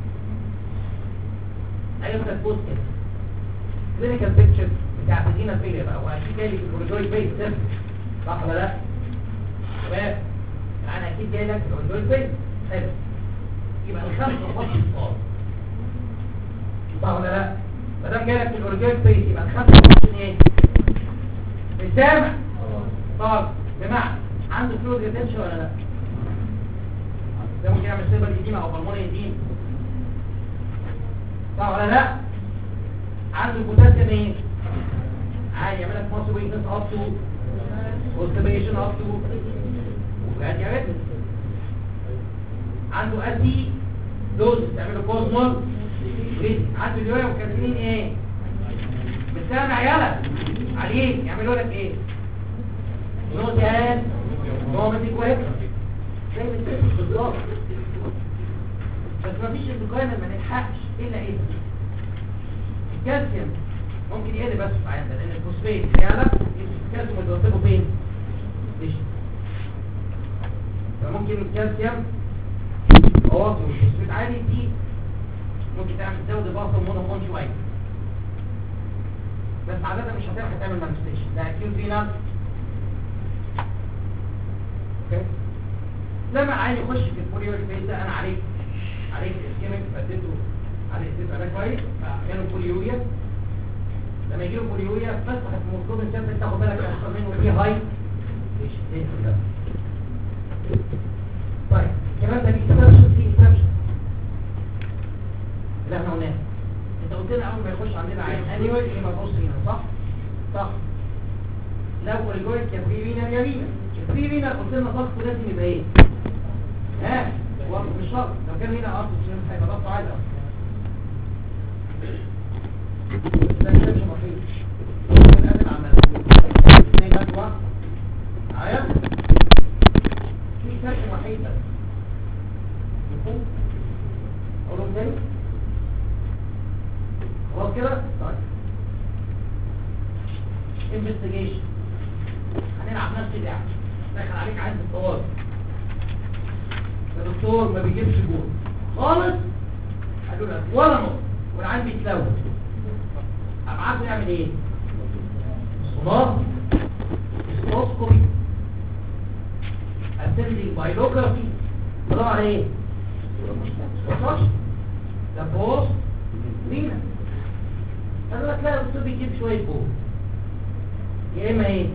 ايوه تثبت كده كلينيكال بيكتشر بتاع الدينا فيليا بقى واكيد جاي لي في الكوريدور بيت صفر صح ولا لا شباب انا اكيد جاي لك في الكوريدور بيت حلو يبقى الخمسه فقط صار صح ولا لا ما دام جاي لك في الكوريدور بيت يبقى الخمسه فقط ايه مش سامع طب بمعنى عنده فلويد ريتنشن ولا لا ده ممكن يعمل سيبر ايديما او بالموني ايديما صح ولا لا عنده بوتاسيوم ايه عادي يعمل لك ماسو ويكنس اب تو كونستيبيشن اب تو وجاد يا ريتم عنده اسي دوز تعمل له كوزمول عنده اليوريا وكاتبين ايه بتسامع يلا عليك يعملوا لك ايه نوزيان نومتي كويس زي ما انت بالظبط بس مفيش الدكان ما نلحقش الا ايه الكالسيوم ممكن يقل بس في عندنا لان الفوسفات يعلى الكالسيوم اللي بيوصله فين مش فممكن الكالسيوم واطي والفوسفات عالي دي ممكن تعمل تزود الباصه ومونو شويه بس عادة مش هتلحق تعمل مانستيشن ده اكيوت رينال اوكي لما عايز يخش في البوليوريك فيز ده انا عليك عليك الاسكيميك فاديته عليك تبقى ده كويس فعمله بوليوريا لما يجي له بوليوريا بس المفروض انت تاخد بالك احسن منه في هاي مش ايه ده طيب كمان ده بيكتبش في اكسبشن اللي احنا قلناه انت قلت لنا اول ما يخش عندنا عين انيوال يبقى بص هنا صح صح لو اوريجويد يا بريفينا يا رينا بريفينا قلت لنا ضغطه لازم يبقى ايه ها وقت مش شرط لو كان هنا ارض الشمس هيبقى ضغطه عالي ده مش مفيد الأدب عمال اثنين أسوأ معايا في فرق وحيد بس مفهوم أقولهم تاني خلاص كده طيب انفستيجيشن هنلعب نفس اللعبه دخل عليك عند الطوارئ الدكتور ما بيجيبش جول خالص قالوا لك ولا نقطه والعين بيتلوث ابعته يعمل ايه صناعه اسكوسكوبي اسندنج بايلوجرافي طلع على ايه وصلش ده بوست مينا قالوا لك لا الدكتور بيجيب شويه جول يا اما ايه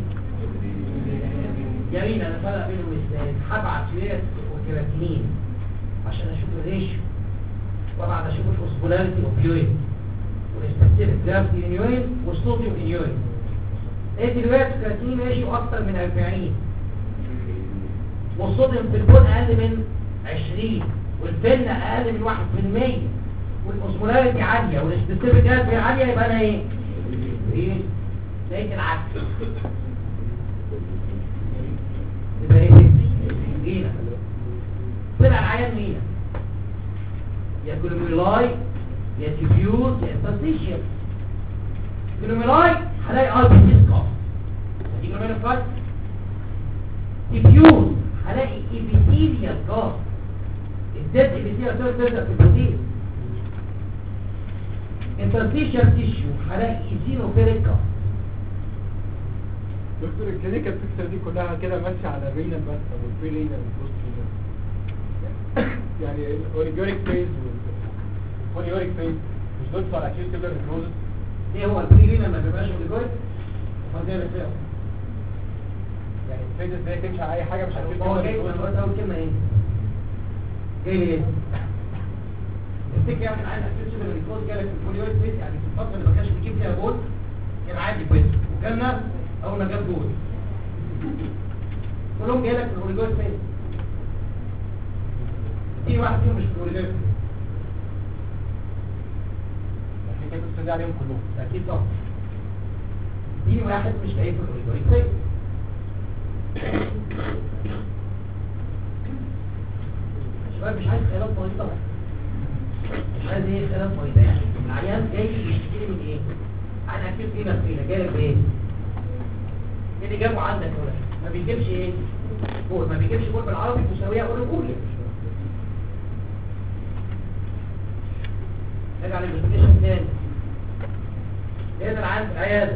جميل انا فرق بينهم ازاي هبعت فيرس وكيراتينين عشان اشوف الريشيو وابعت اشوف الاوسبولاريتي اوف يورين والسبيسيفيك جرافيتي ان يورين والصوديوم ان يورين لقيت دلوقتي الكيراتينين ريشيو اكتر من 40 والصوديوم في البول اقل من 20 والبن اقل من 1% والاوسبولاريتي عاليه والسبيسيفيك جرافيتي عاليه يبقى انا ايه؟ ايه؟ لقيت العكس يبقى ايه مينا طلع العيان مينا يا جلوميرولاي يا تيبيوز يا انترستيشن جلوميرولاي هلاقي ار بي سي سكار دي جلوميرولاي تيبيوز هلاقي ايبيثيليال كار الديد ايبيثيليال كار تبدا في البروتين انترستيشن تيشو هلاقي ايزينوفيليك كار دكتور الكلينيكال بيكتشر دي كلها كده ماشيه على الرينال بس او البري رينال والبوست رينال يعني الاوريجوريك فيز والبوليوريك فيز مش دول بتوع الاكيوت كيلر نيكروزس ايه هو البريلين ما بيبقاش اوليجويد فده بتاعه يعني الفيز ازاي تمشي على اي حاجه مش عارفين هو جاي من اول كلمه ايه جاي ليه تفتكر يعني عندك تكتب الريكورد جالك في البوليويد فيس يعني في الفتره اللي ما كانش بيجيب فيها جول كان عادي كويس وجالنا اول ما جاب جول كلهم جاي لك في البوليويد فيس في واحد فيهم مش في البوليويد فيس في كده بتستدي عليهم كلهم اكيد طبعا دي واحد مش لاقيه في البوليويد فيس شباب مش عايز خيارات مريضة مش عايز ايه خيارات مريضة يعني العيان جاي يشتكي لي من ايه انا اكيد في مسؤولة جاي لك بايه ايه اللي جابه عندك هنا ما بيجيبش ايه بول ما بيجيبش بول بالعربي مساوية اقول له بول يعني نرجع للبرزنتيشن تاني هنا العيان في العيادة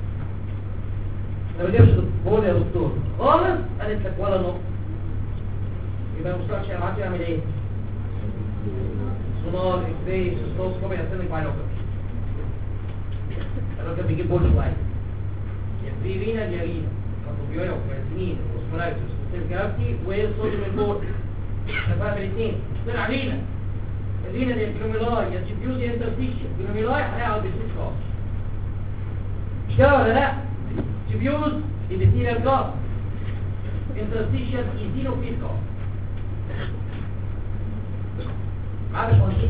ما بيجيبش بول يا دكتور خالص قالت لك ولا نقطة يبقى المستشفى شيء معاه يعمل ايه سونار اكس راي سيستوسكوبي يسلك معايا لوكر الراجل بيجيب بول شويه يا في رينا يا رينا كاتوبيويا وكراتينين اوسمولايتس سيركابتي وصوديوم البول شباب الاثنين طلع رينا الرينا دي الكلوميلاي يا تيبيوز يا انترستيشن الكلوميلاي هيقعد بيسيس خاص مش كده ولا لا تيبيوز يبتيريال كاس انترستيشن ايزينوفيل كاس معاه مش ماشيين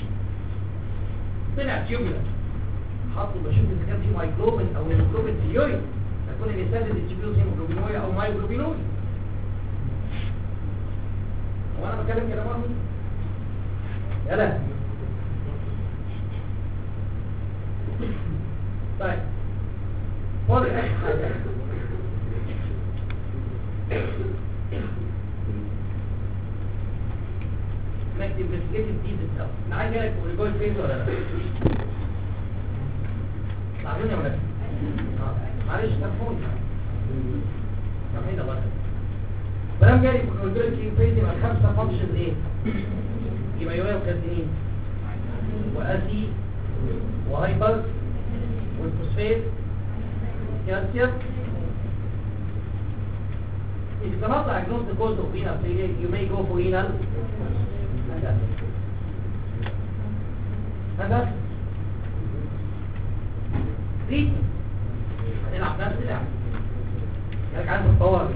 طلع تيوبولا حطوا بشوف اذا كان في مايكروبين او هيموجلوبين في اليورين يكون اللي يسدد التيبيوز هيموجلوبينويا او مايجلوبينويا هو انا بتكلم كلام وهمي يلا طيب فاضل اخر حاجه انك تنفستيجيت دي بالظبط انا عايز اقول لك اوريجوي فين ولا لا تعالوا يا ولاد اه معلش سامحوني سامحيني الله بلام جالي في الاوريجوي فين يبقى الخمسه فانكشنز ايه يبقى يوريا وكالسينين واسي وهايبر والفوسفات كالسيوم If you cannot diagnose the cause of renal failure, you may go for renal هذا هذا ريت هنلعب نفس اللعب يرجع عنده الطوارئ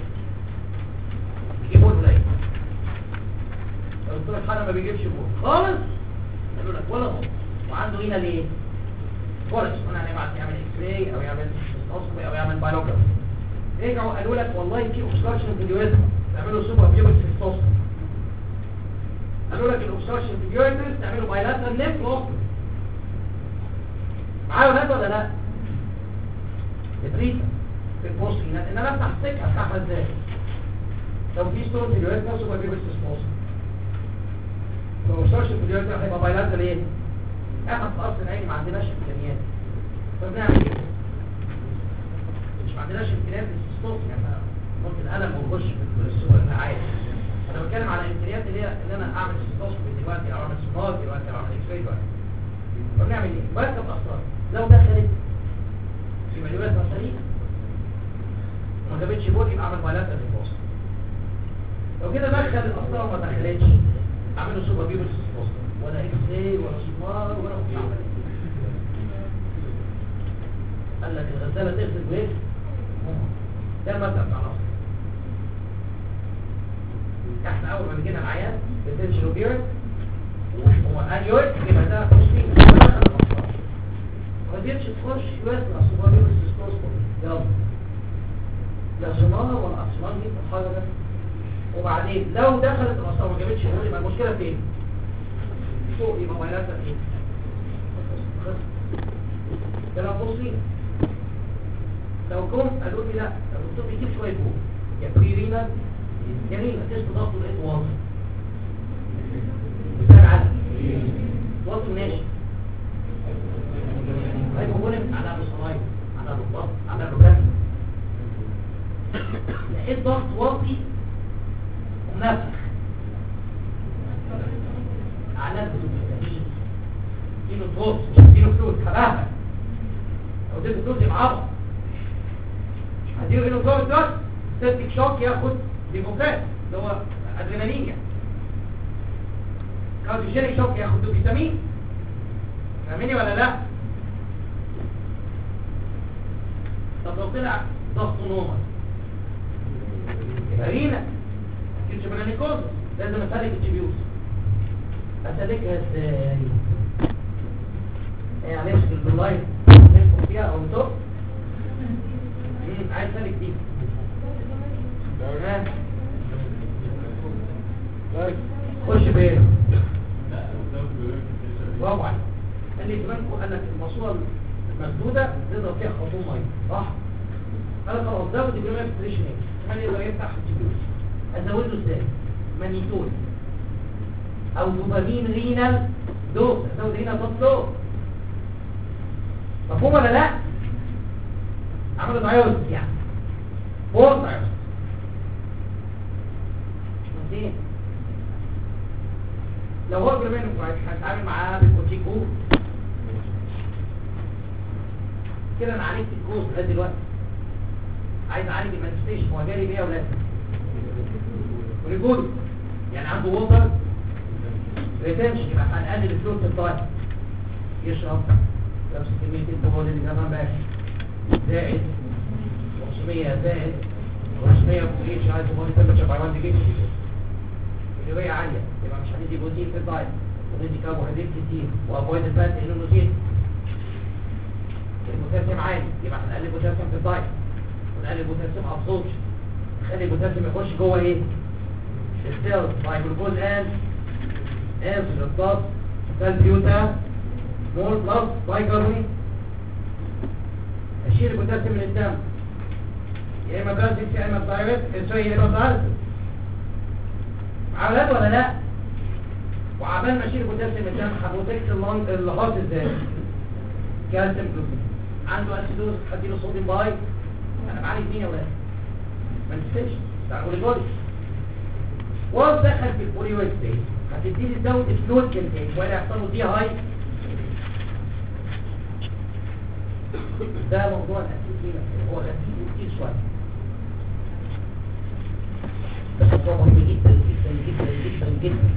يجيبون قليل لو قلت لك حاجه ما بيجيبش بول خالص قالوا لك ولا هو وعنده هنا ليه خالص قلنا هنبعت يعمل اكس راي او يعمل سيستوسكوبي او يعمل بايلوجرافي رجعوا قالوا لك والله في اوبستراكشن في اليوريثم تعملوا سوبر بيوبك سيستوسكوبي قالوا لك الاوبستراكشن في اليوريثم تعملوا بايلاترال ليف لوك معايا ولاد ولا لا التريتمنت في البوست هنا ان انا افتح السكه افتحها ازاي لو في ستون في اليوريثم سوبر بيوبك سيستوسكوبي لو اوبستراكشن في اليوريثم هيبقى بايلاترال ايه احنا في اصل العين ما عندناش امكانيات فبنعمل كده مش ما عندناش امكانيات للسيستوس يعني ممكن الم ونخش في الصور اللي عايز انا بتكلم على الامكانيات اللي هي ان انا اعمل سيستوس دلوقتي او اعمل سونار دلوقتي او اعمل اكس راي دلوقتي فبنعمل ايه؟ بركب اسرار لو دخلت في مليونات مصاريف وما جابتش بول يبقى اعمل مالات الريبوست لو كده دخل الاسرار وما دخلتش اعمله سوبر بيبل سيستوس ولا اكس راي ولا سونار ولا مش عمل قال لك الغسالة تغسل وين ده المبدأ بتاع الأصل احنا اول ما بيجينا العيان بتمشي روبيرت هو انيويد يبقى ده بوستين دخل الأصل ما قدرتش تخش يوسع الصبار يبقى السيستوسكوبي يلا لا صناعة ولا أصنان دي الحاجة ده وبعدين لو دخلت الأصل وما جابتش هول يبقى المشكلة فين؟ فوق يبقى بايلاتر ايه خلاص. ده لو بصين لو جم قالوا لي لا الدكتور بيجيب شويه فوق يا بري رينال يا رينال تيست ضغطه لقيته واطي مثال عدد واطي ماشي هيبقى على ابو صلايم على ابو الضغط على ابو كام لقيت ضغط واطي ومنفخ اعلام بتبقى اديله فلوس مش اديله فلوس خلاها لو اديته فلوس يبقى عبط هديله هنا فلوس دلوقتي سيبتك شوك ياخد ديموكرات اللي هو ادرينالين يعني كارديوجينيك شوك ياخد دوبيتامين فاهميني ولا لا؟ طب لو طلع ضغطه نورمال يبقى رينا كيوتشبرانيكوز لازم اسلك الجبيوس اسلكها ازاي؟ يعني امسك البلاين نفسه فيها او نطق عايز اسلك دي ها خش بيه برافو عليك قال لي فرانكو قال لك الماسوره المسدوده تقدر فيها خرطوم ميه صح قال خلاص زود الجرام ستريشن ايه كمان يقدر يفتح الجبيوس ازوده ازاي مانيتول او دوبامين رينال دوز ازود رينال دوز دوز مفهوم ولا لا عملوا دايوز يعني فور دايوز ممتاز لو هو جرامين كويس هنتعامل معاه بالكوتيكو كده انا عالجت الكوز لغايه دلوقتي عايز اعالج المانيفستيشن هو جاري بيه ولا ريجول يعني عنده ووتر ريتنشن يبقى هنقلل الفلوس الطاير يشرب نفس كميه الكحول اللي جابها امبارح زائد 500 زائد 500 فوق اتش عايز موني تمبرتشر باي 1 ديجري الكالورية عالية يبقى مش هندي بروتين في الدايت وندي كربوهيدرات كتير وافويد الفات لانه نسيت البوتاسيوم عالي يبقى هنقلل البوتاسيوم في الدايت ونقلل البوتاسيوم ابسوربشن نخلي البوتاسيوم يخش جوه ايه السيلز باي جلوكوز ان انسولين بلس سالبيوتا مول بلس بايكربونيت اشيل البوتاسيوم من الدم يا اما بلازيك يا اما دايركت سوري يا اما دايركت عملات ولا لا وعبال ما اشيل بوتاسيوم من الدم هبوتكس اللنج الهارت ازاي كالسيوم جلوكوز عنده اسيدوز هديله صوديوم باي انا بعالج مين يا ولاد ما نسيتش بتاع الاوليجولي وانس دخل في البوليويد ستيج هتبتدي تزود الفلويد كنتين ولا يحصل له دي هاي ده موضوع الاسيد فينا هو الاسيد كتير شويه بس موضوع مهم جدا جدا جدا جدا جدا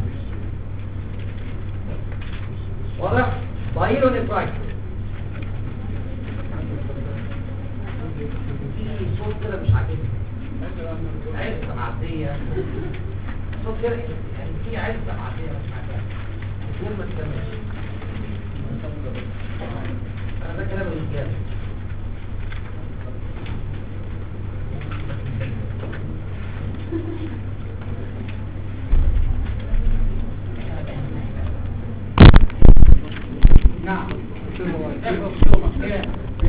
واضح؟ بايلو نفرايت في صوت كده مش عاجبني عزة معدية صوت كده يعني في عزة معدية مش معدية بدون ما تكملش انا ده كلام الرجاله نعم احفظ شو مشكلة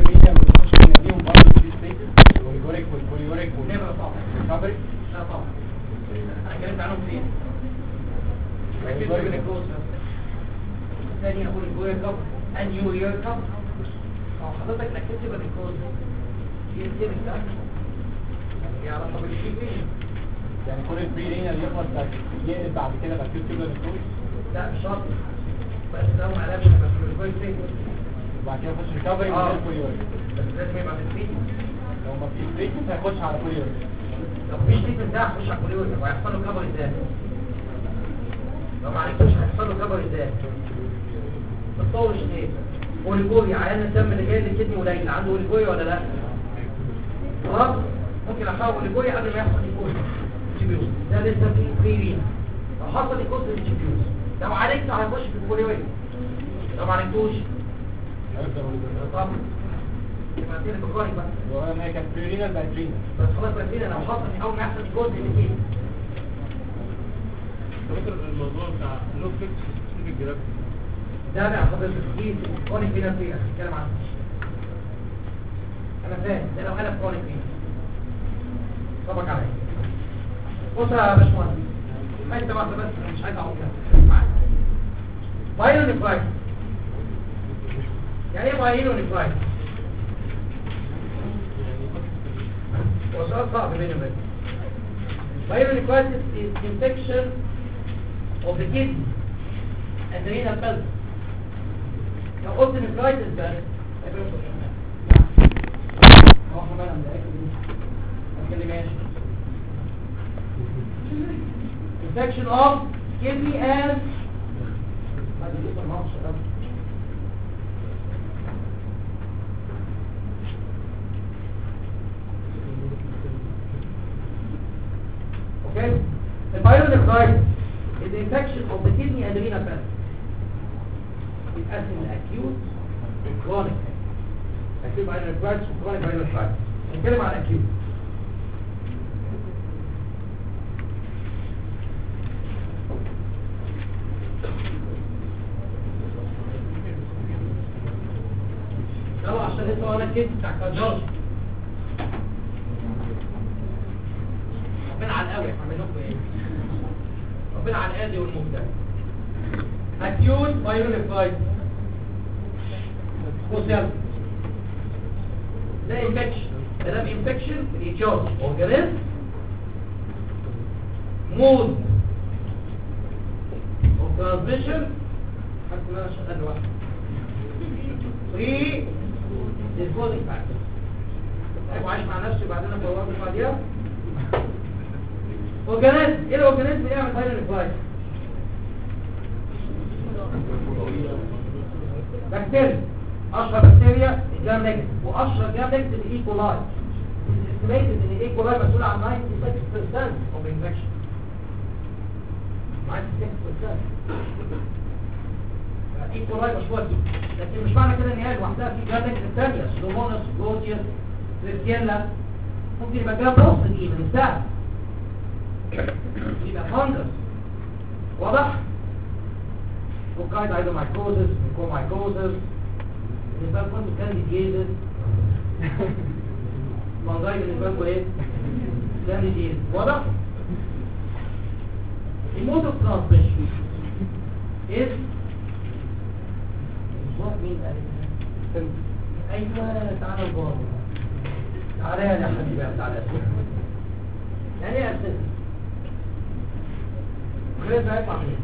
نبقى طبعا لا طبعا انا اتكلمت عنهم فين ركزت من الجوز الثاني اقول الجوية كفر انيو يور كفر او حضرتك ركزت من الجوز يمكن ده هي علاقة بالشيء فين يعني كل البري رينال يخلص بعد يقلب بعد كده بعد كده تبقى الكروز لا مش شرط بس ده هو علاج بس الجوية فين وبعد كده يخش ريكفري آه. من البوليوريك بس لازم يبقى في الفين لو ما فيش تريتمنت هيخش على بوليوريك لو مفيش تريتمنت ده هيخش على الكوليوز وهيحصل له كبر ازاي لو ما عرفتوش هيحصل له كبر ازاي ما تطولش ليه اوليجوريا عيان الدم اللي جاي للكدني قليل عنده اوليجوريا ولا لا خلاص ممكن احاول اوليجوريا قبل ما يحصل ايكوز جيبيوس ده لسه في بريرين لو حصل ايكوز جيبيوس لو عالجته هيخش في الكوليوز لو ما عالجتوش طب يبقى كده بكرهي بقى وهو ما هي كانت بري رينال بقت رينال بس خلاص بقى كده لو حصل اول ما يحصل ايكوز اللي فاكر الموضوع بتاع لو فيكس سبيسيفيك جرافيتي ده بقى حضرتك دي كونيك فينا فينا اتكلم عنه انا فاهم ده لو انا كونيك فينا طبق عليا بص يا باشمهندس حته واحده بس انا مش عايز اقعد كده معاك بايرون نيفرايت يعني ايه بايرون نيفرايت هو سؤال صعب بيني وبينك Pyelonephritis is infection of the kidney and the renal pelvis. لو قلت nephritis بقى هيبقى مش هو احنا بقى متأكد من اللي ماشي infection of kidney and هذا اللي اسمه معرفش يا رب. Okay? The pyelonephritis is the infection of the kidney and the renal pelvis. بيتقسم لأكيوت وكرونيك أكيوت pyelonephritis وكرونيك pyelonephritis نتكلم عن أكيوت يلا عشان لسه انا الكيس بتاع كارديولوجي ربنا على القوي هعمل لكم ايه ربنا على القاضي والمبتدئ اكيوت بايرونيفرايتس بص يلا ده انفكشن ده ده انفكشن في الاتشار اورجانيزم مود اوف ترانسميشن حتى انا شغال لوحدي 3 ديسبوزنج فاكتور طيب عايش مع نفسي وبعدين ابوظ بعديها اورجانيزم ايه الاورجانيزم اللي يعمل بايرونيفرايتس بكتيريا اشهر بكتيريا الجرام نيجاتيف واشهر جرام نيجاتيف الايكولاي استيميتد ان الايكولاي مسؤول عن 96% of infection 96% الايكولاي مشهوره دي لكن مش معنى كده ان هي لوحدها في جرام نيجاتيف ثانيه سلومونس جوتيوس كريستيالا ممكن يبقى جرام نص دي من السهل يبقى فانجس واضح وكايد ايدومايكوزس ميكومايكوزس بالنسبه لكم كانديديزس منظري بالنسبه لكم ايه كانديديزس واضح المود اوف ترانسميشن از مين قال ايوه تعالى البار تعالى يا حبيبي تعالى يعني ايه اساسا غير ده هيطلع منين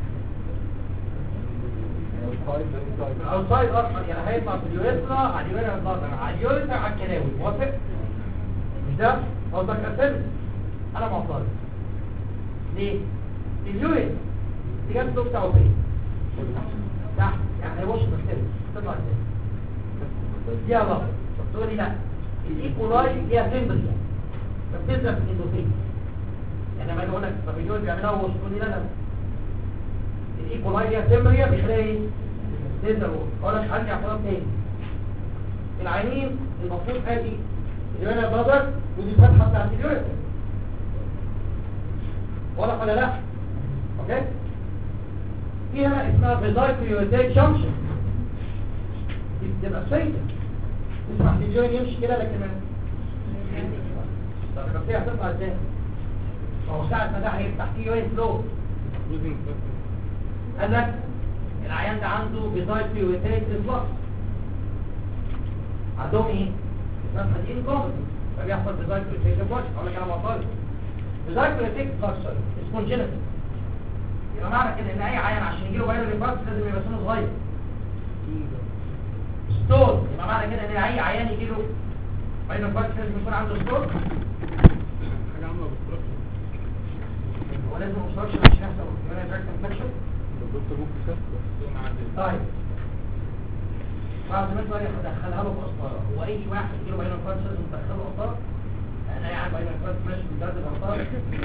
الاوتسايد اصلا يعني هيطلع في اليوريثرا على اليوريثرا الضغط على اليوريثرا على الكلاوي موافق مش ده قصدك اساسي انا معترض ليه اليوريثرا دي جت له بتاعه فين تحت يعني هيوش مكتبه تطلع ازاي دي غلط تقول لي لا الايكولاي ليها تمبريا فبتنزل في الاندوثيل يعني لما اجي اقول لك طب اليوريثرا بيعملها وش تقول لي لا لا الايكولاي ليها تمبريا بتلاقي تقدر اقول لك عندي اعتراض تاني العينين المفروض ادي اليورينا بلادر ودي الفتحه بتاعت اليورينا واضح ولا لا اوكي في هنا اسمها فيزايكليوتيك جانكشن دي بتبقى سيدة تسمح لليورين يمشي كده لكن طب البكتيريا هتطلع ازاي؟ ما هو ساعة ما ده هيفتح فيه يورين فلو قال لك العيان ده عنده بيزايتي ويتايت ريفلكس عندهم ايه؟ ناس حديين كومتي فبيحصل بيزايتي ويتايت ريفلكس اقول لك انا معترض بيزايتي ويتايت ريفلكس اسمه جينيتال يبقى معنى كده ان اي عيان عشان يجيله بايرو ريفلكس لازم يبقى سنه صغير ستول يبقى معنى كده ان اي عيان يجيله بايرو ريفلكس لازم يكون عنده ستول حاجة عاملة بالستراكشر هو لازم اوبستراكشن عشان يحصل يورين انفكشن الدكتور ممكن كده بس انا عادي طيب بعد ما تقول ادخلها له في قسطره هو اي واحد يجيله بين الفرنس لازم تدخله قسطره انا قاعد بين الفرنس ماشي من درجه القسطره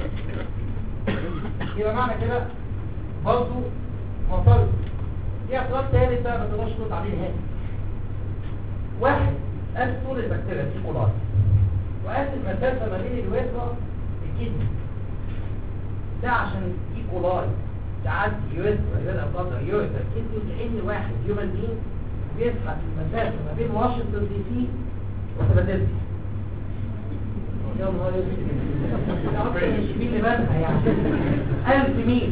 يبقى معنى كده برضه معترض في اعتراض ثالث بقى ما تقدرش ترد عليه نهائي واحد قاس طول البكتيريا دي كولاي وقاس المسافه ما بين الويترا الكدني ده عشان الايكولاي ساعات يوريث يوريث بلادر يوريث كدني كأن واحد هيومن بين بيسحب المسافة ما بين واشنطن دي سي وفيلادلفيا يا نهار اسود مش مين اللي بدها يعني ألف ميل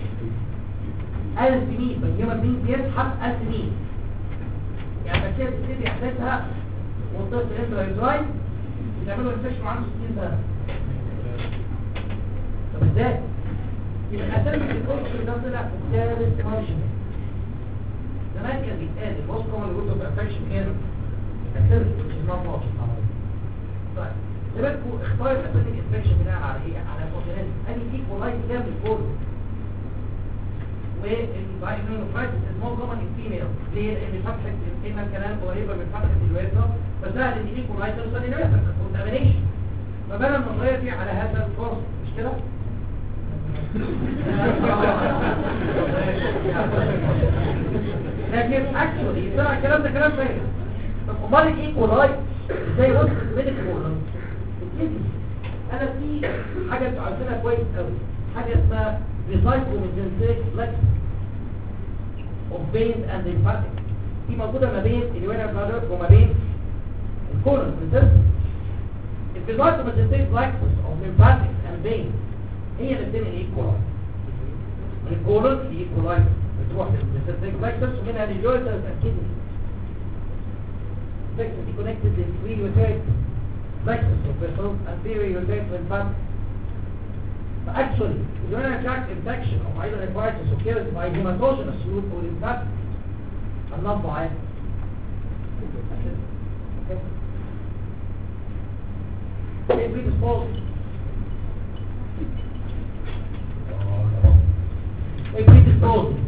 ألف ميل فالهيومن بين بيسحب ألف ميل يعني بكتيريا بتبتدي يحدثها منطقة الانترايزرايد بتعملوا انفكشن عنده 60 سنة طب ازاي؟ يبقى اسامي الكورس ده طلع في الثالث مارشن زمان كان بيتقال الموست كومن روت اوف انفكشن كان الثالث which is not watched طيب سيبكوا اختار الاسامي الانفكشن بناء على ايه؟ على الاورجانيزم ادي في كولايت كامل كله والبايونوفرايتس المور كومن ان فيميل ليه؟ لان فتحه الكلمه الكلام قريبه من فتحه الويتر فسهل ان في كولايت توصل للويتر كونتامينيشن فبدل ما نغير فيه على هذا الكورس مش كده؟ لكن اكشولي طلع الكلام ده كلام فارغ طب امال الايه كولايت ازاي وصلت ميديكال انا في حاجه انتوا عارفينها كويس قوي حاجه اسمها ريسايكلوميزنتيك فلكس اوف فينز اند ليمفاتيك دي موجوده ما بين الوينر بلادر وما بين الكولون ريسيرش الريسايكلوميزنتيك فلكس اوف ليمفاتيك اند فينز هي اللي بتنقل الايكولايت من الكولون الايكولايت بتروح للريسيرش فلكس ومنها لليوريتر الكدني فلكس دي كونكتد للفري وتيرك plexus of vessels anterior uterine lymphatic. But actually, urinary tract infection of either hepatitis occurs by hematogenous route or lymphatic and not by Okay, predisposed. Okay, predisposed.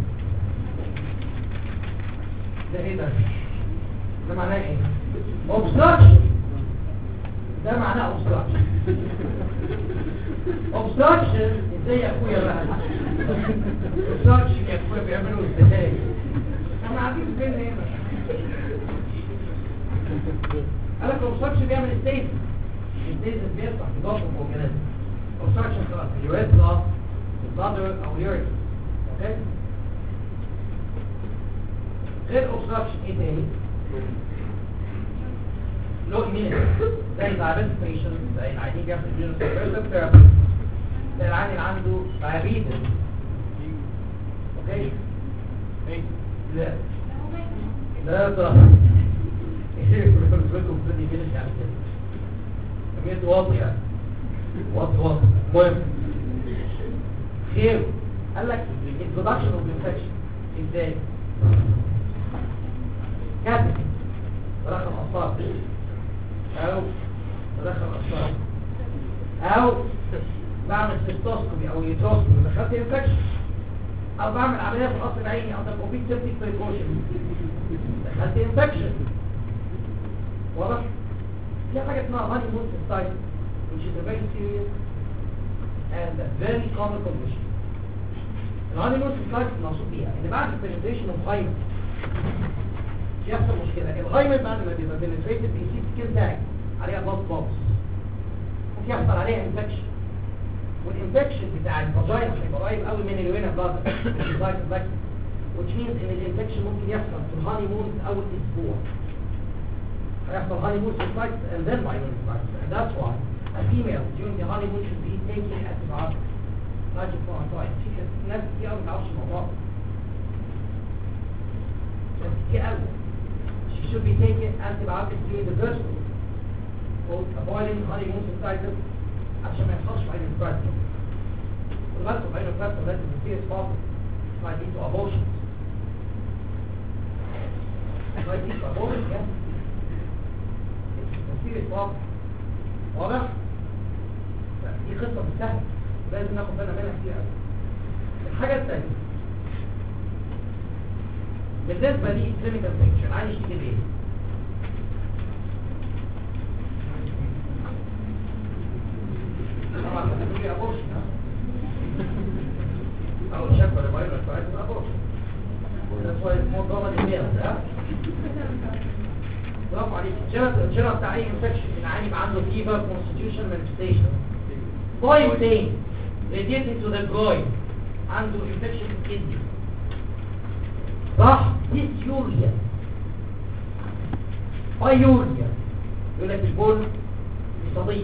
ده ايه ده؟ ده معناه ايه؟ obstruction ده معناه obstruction obstruction ازاي يا اخويا بقى obstruction يا اخويا بيعملوا ازاي احنا قاعدين فين هنا قال لك obstruction بيعمل ستيز ستيز بيفتح في ضغط الاورجانيزم obstruction خلاص اليوريت ضغط البلادر او اليوريت اوكي غير obstruction ايه تاني لو immunity زي diabetes patient زي العيانين بياخد immunosuppressive therapy زي العيان اللي عنده diabetes اوكي لا لا طبعا كمية واطي يعني واطي واطي المهم خير قال لك introduction of infection ازاي كاتب رقم أصاب او تدخل اصلا او بعمل سيستوسكوبي او يوتروسكوبي دخلت انفكشن او بعمل عمليه في القصر العيني او تكوبيك سيبتيك بريكوشن دخلت انفكشن واضح في حاجه اسمها هاني مون سيستايتس which is a very serious and a very common condition الهاني مون سيستايتس المقصود بيها ان بعد البرزنتيشن اوف هايمن يحصل مشكلة الغيمة بعد ما بيبقى بنتريتد بيسيب سكين تاج عليها بلس بلس ممكن يحصل عليها انفكشن والانفكشن بتاع الفاجاين هيبقى قريب قوي من الوينا بلادر which means ان الانفكشن ممكن يحصل في الهاني مون اول اسبوع هيحصل هاني مون cystitis and then myelinitis and that's why a female during the honeymoon should be taking antibiotics nitrofurantoid في ناس كتير قوي ما تعرفش الموضوع ناس كتير قوي she should be taking antibiotics during the first week for avoiding honeymoon cystitis عشان ما يحصلش myelinitis والغلط myelinitis لازم serious problem might lead to abortion might lead to abortion yeah it's a serious problem واضح؟ دي قصة مش سهلة لازم ناخد بالنا منها كتير قوي الحاجة الثانية بالنسبة لي كلينيكال بيكتشر عايز يشتكي بايه؟ طبعا هتقول لي ابورشن او شكوى لفيروس فايروس ابورشن That's why it's more common in males, yeah? برافو عليك الجرى بتاع اي انفكشن العيان يبقى عنده فيفر كونستيتيوشن مانيفستيشن بوينت تاني radiating to the groin عنده انفكشن في الكدني صح ديسيوريا بايوريا يقول لك البول صديق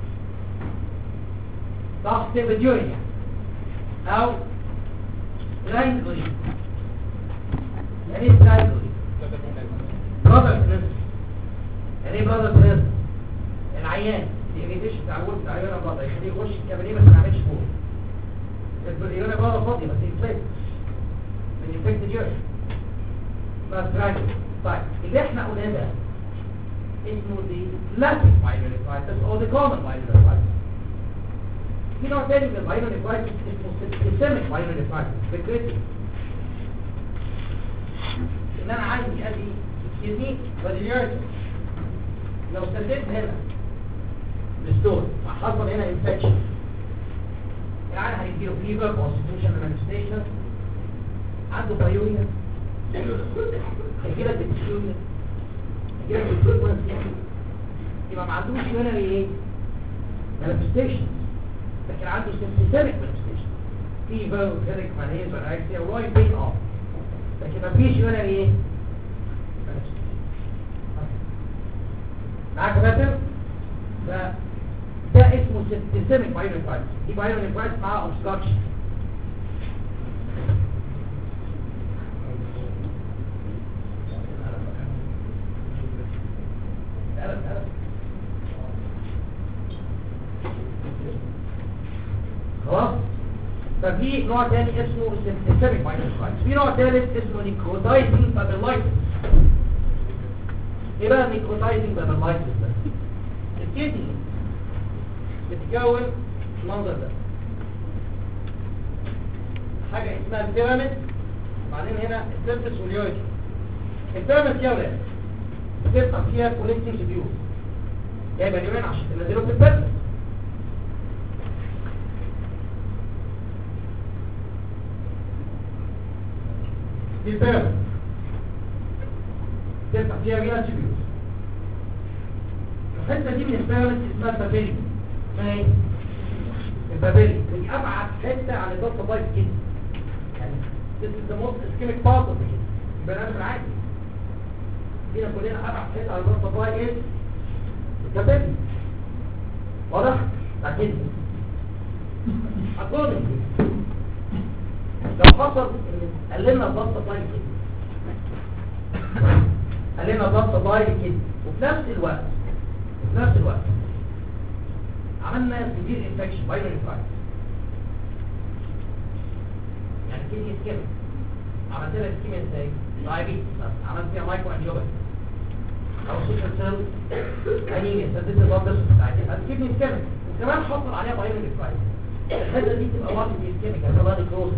صح سيبديوريا او لاينغوري يعني ايه لاينغوري برادر بريس يعني ايه برادر بريس العيان الانيتيشن بتاع الوول بتاع العيان برادر يخليه يخش الكابينيه بس ما يعملش فوق اليونا برادر فاضي بس يفلت من انفكتد يورين بس راجل طيب اللي احنا قلناه ده اسمه دي classic myelonephritiس او the common myelonephritiس في نوع تاني من المايلونيفرايتس اسمه systemic myelonephritiس فكرتي ان انا عندي ادي كدني فاليارتس لو سددت هنا الستور حصل هنا انفكشن العيان هيجيله فيبر كونستيوشن مانيفستيشن عنده بايوريا هيجيلك بتشيوريا هيجيلك بالفريكونسي يبقى ما عندوش يونري ايه مانيفستيشن لكن عنده سيستميك مانيفستيشن فيبر وفيريك مانيز ورايكسيا وراي بين اه لكن ما فيش يونري ايه معاك يا باسم ف ده اسمه سيستميك بايونيفايتس دي بايونيفايتس مع اوبستراكشن خلاص ففي نوع تاني اسمه سيستميك بايونيفايتس في نوع ثالث اسمه نيكروتايزنج بابيلايتس ايه بقى نيكروتايزنج بابيلايتس ده الكدني بتتكون المنظر ده حاجة اسمها البيراميد وبعدين هنا السيرفس واليويك البيراميد يا ولاد بتبقى فيها كوليكتنج فيو جايبه اليومين عشان تنزله في البيراميد دي البيراميد بتبقى فيها رينا تيبيوس الحته دي من البيراميد اسمها البابيلي اسمها ايه؟ البابيلي ودي ابعد حته عن الضغط بايت كده يعني this is the most ischemic part of the kidney البني ادم العادي فينا كلنا ابعد حته عن الضغط بايت ايه؟ البابيلي واضح؟ لكن اقول لو حصل ان قللنا الضغط بايت كده قللنا الضغط بايت كده وفي نفس الوقت في نفس الوقت عملنا سيفير انفكشن بايرال انفكشن يعني كده اسكيميا عملت لها اسكيميا ازاي دايابيتس عملت فيها مايكرو انجيوباتي او سوشيال سيل انيميا سددت البلد بريشر بتاعتي هتجيبني اسكيميا وكمان حصل عليها بايرال انفكشن الحته دي تبقى واحد اسكيميك هتبقى دي كروز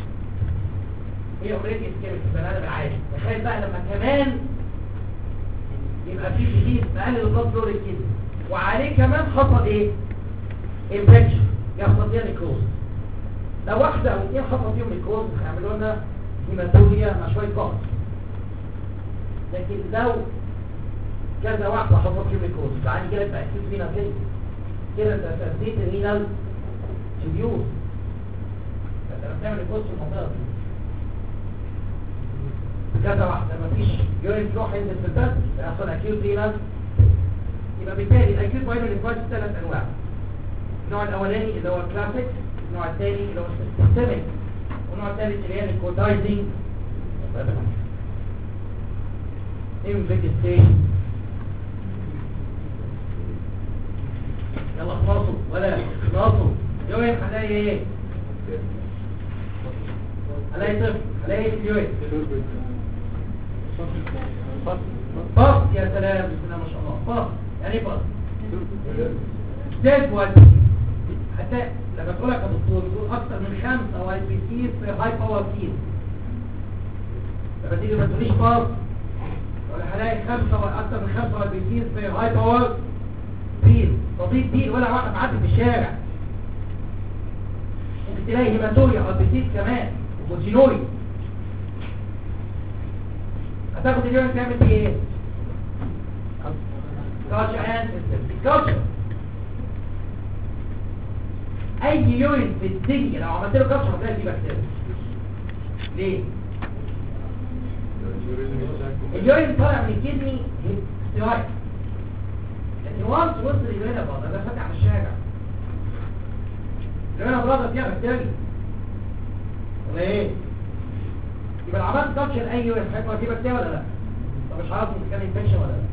هي اوريدي اسكيميك في البني ادم العادي تخيل بقى لما كمان يبقى في جديد مقلل البلد فلو كده وعليه كمان حصل ايه انفكشن يحصل فيها نيكروز لو واحده او اثنين حصل فيهم نيكروز هيعملوا لنا هيماتوريا مع شويه ضغط لكن لو كذا واحده حصل فيهم نيكروز بعد كده يبقى اكيد فينا كده كده انت تسديد الرينال تبيوز انت لما بتعمل نيكروز في المنطقه دي كذا واحده مفيش يورين فلو هينزل في البث يحصل اكيوت رينال يبقى بالتالي الاكيوت باينري انفاركت ثلاث انواع النوع الاولاني اللي هو الكلاسيك النوع الثاني اللي هو السيستميك والنوع الثالث اللي هي الكودايزنج انفكستيشن يلا خلاصوا ولا خلاصوا يوم هلاقي ايه هلاقي صفر هلاقي ايه في اليوم باص يا سلام بسم الله ما شاء الله باص يعني ايه باص ستيت وايت حتى لما تقول لك يا دكتور يقول اكتر من خمسة وايت بي سي في هاي باور تيم لما تيجي ما تقوليش باص ولا هلاقي خمسة و- اكتر من خمسة وايت بي سي في هاي باور تيم تضيف دي ولا واحد معدي في الشارع ممكن تلاقي هيماتوريا او بيسيس كمان وبوتينوري هتاخد اليوم تعمل فيه ايه كاتش اند كاتش اي يورين في الدنيا لو عملت له كبسه هتلاقي فيه بكتيريا ليه اليورين طالع من الكدني ستيرايد لكن وانس وصل اليورين بلاد ده فاتح على الشارع اليورين بلاد فيها بكتيريا ولا ايه يبقى لو عملت كابتشر اي يورين هيبقى فيه بكتيريا ولا لا طب مش عارف اذا كان انفكشن ولا لا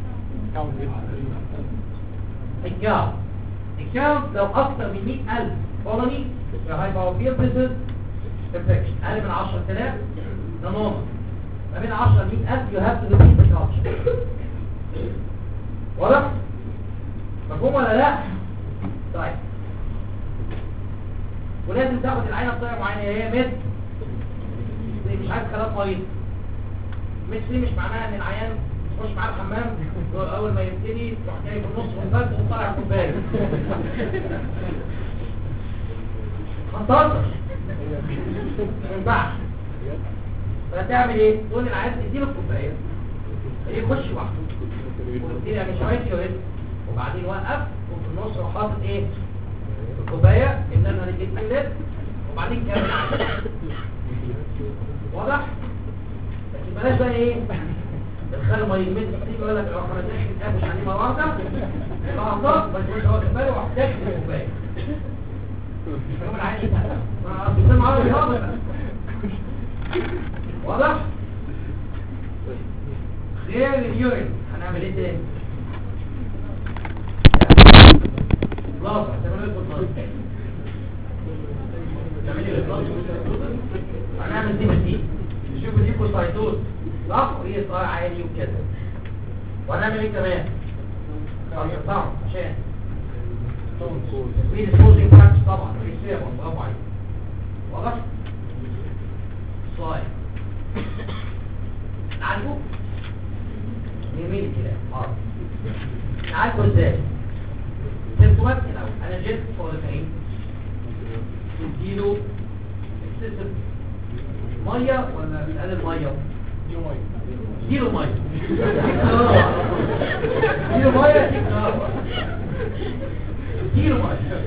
الكاونت الكاونت لو اكتر من 100000 كولوني هيبقى فيه بيزنس انفكشن اقل من 10000 ده نورمال ما بين 10 ل 100000 يو هاف تو ريبيت ذا كابتشر واضح مفهوم ولا لا طيب ولازم تاخد العينه بطريقه معينه هي مد مش عايز خلاص مريض مش دي مش معناها ان العيان تخش معاه الحمام اول ما يبتدي تروح جاي في النص والباب وطالع الكوبايه هتهزر ما ينفعش فتعمل ايه تقول للعيان تديله الكوبايه يخش لوحده وتبتدي يعني شويه يوريد وبعدين وقف وفي النص روح حاطط ايه الكوبايه ان انا رجيت الليل وبعدين كمل عادي واضح لكن بلاش بقى ايه الخال ما يمد تيجي يقول لك لو احنا نحكي تقابش عليه مره واحده لحظات ما يكونش واخد باله واحتاج الكوبايه يوم العين ما بيسمع على الرياضه واضح غير اليورين هنعمل ايه تاني خلاص هتعمل ايه بالظبط تعمل ايه بالظبط هنعمل دي بدي نشوف دي كوسايتوز صح وهي صار عالي وكده وهنعمل ايه كمان طبعا عشان تسويل السوزنج براكتس طبعا ريسير برافو عليك واضح صاير نعالجه جميل كده حاضر نعالجه ازاي سيمتومات الاول انا جبت فولفين تديله اكسسيف ميه ولا بتقلل ميه اديله ميه اديله ميه اديله ميه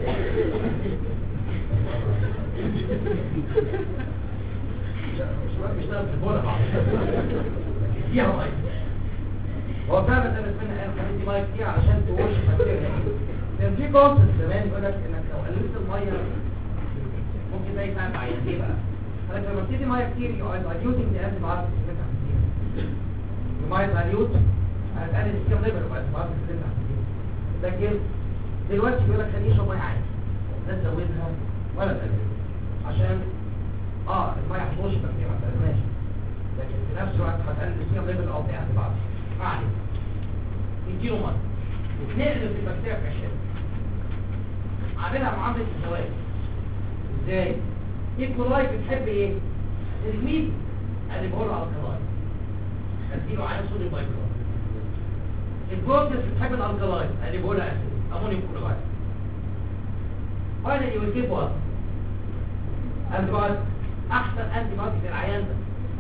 مش ده في البوله بعض اديها ميه هو فعلا ده بس منها قال دي ميه كتير علشان توش بكتيريا كان في كونسبت زمان يقول لك انك لو قللت الميه ممكن ده يساعد عيان ليه بقى؟ قال لك لما بتدي ميه كتير يو ار دايلوتنج ذا انتي بايوتكس بتاعتها كتير الميه دايلوت هتقلل السكيم ليفل بقى البايوتكس بتاعتها لكن دلوقتي بيقول لك خليه يشرب ميه عادي لا تزودها ولا تقللها عشان اه الميه هتخش بكتيريا ما تقللهاش لكن في نفس الوقت هتقلل السكيم ليفل او بتاعت بعض ما علينا نديله ميه نقلب البكتيريا في عشان عاملها معاملة الزواج ازاي؟ الكولاي بتحب ايه؟ الميد اللي بقول على الكولاي اديله عين صوديوم بايكلور البروتس بتحب الالكلاي اللي بقول اسيد امونيوم كلورايد فاينلي يو جيب وات انتي احسن انتي بايوتيك للعيان ده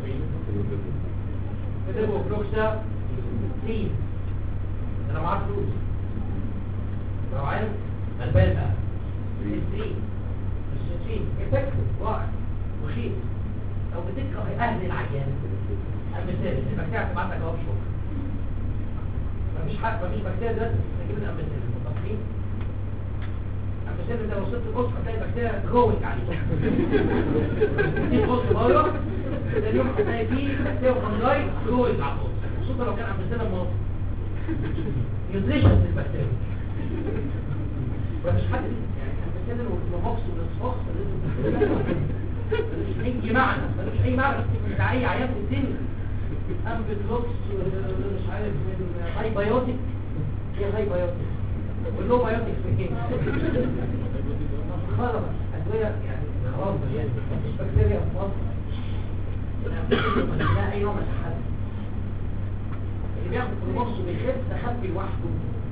كتبوا فلوكسا تين انا معاه فلوس لو عايز غلبان بقى السترين السترين افكتيف واقع وخيط لو بتكره اهل العيان المثال البكتيريا هتبعت لك جواب شكر مفيش حق مفيش بكتيريا دلوقتي تجيب الامثال متفقين المثال انت لو وصلت القصه هتلاقي بكتيريا جوك عليك دي قصه بره ده اليوم هتلاقي فيه بكتيريا فنجاي جوك على القصه خصوصا لو كان امثله مناطق نيوتريشن للبكتيريا مفيش حد يعني امثله والموكس والاصفاق ملوش اي معنى ملوش اي معنى بتاع اي عيان في الدنيا امبيدلوكس مش عارف من هاي بايوتيك ايه هاي بايوتيك واللو بايوتيك في ايه خلاص ادويه يعني خلاص يعني مفيش بكتيريا في مصر لا اي نوع من الحد اللي بياخد فلوموكس وبيخف تخفي لوحده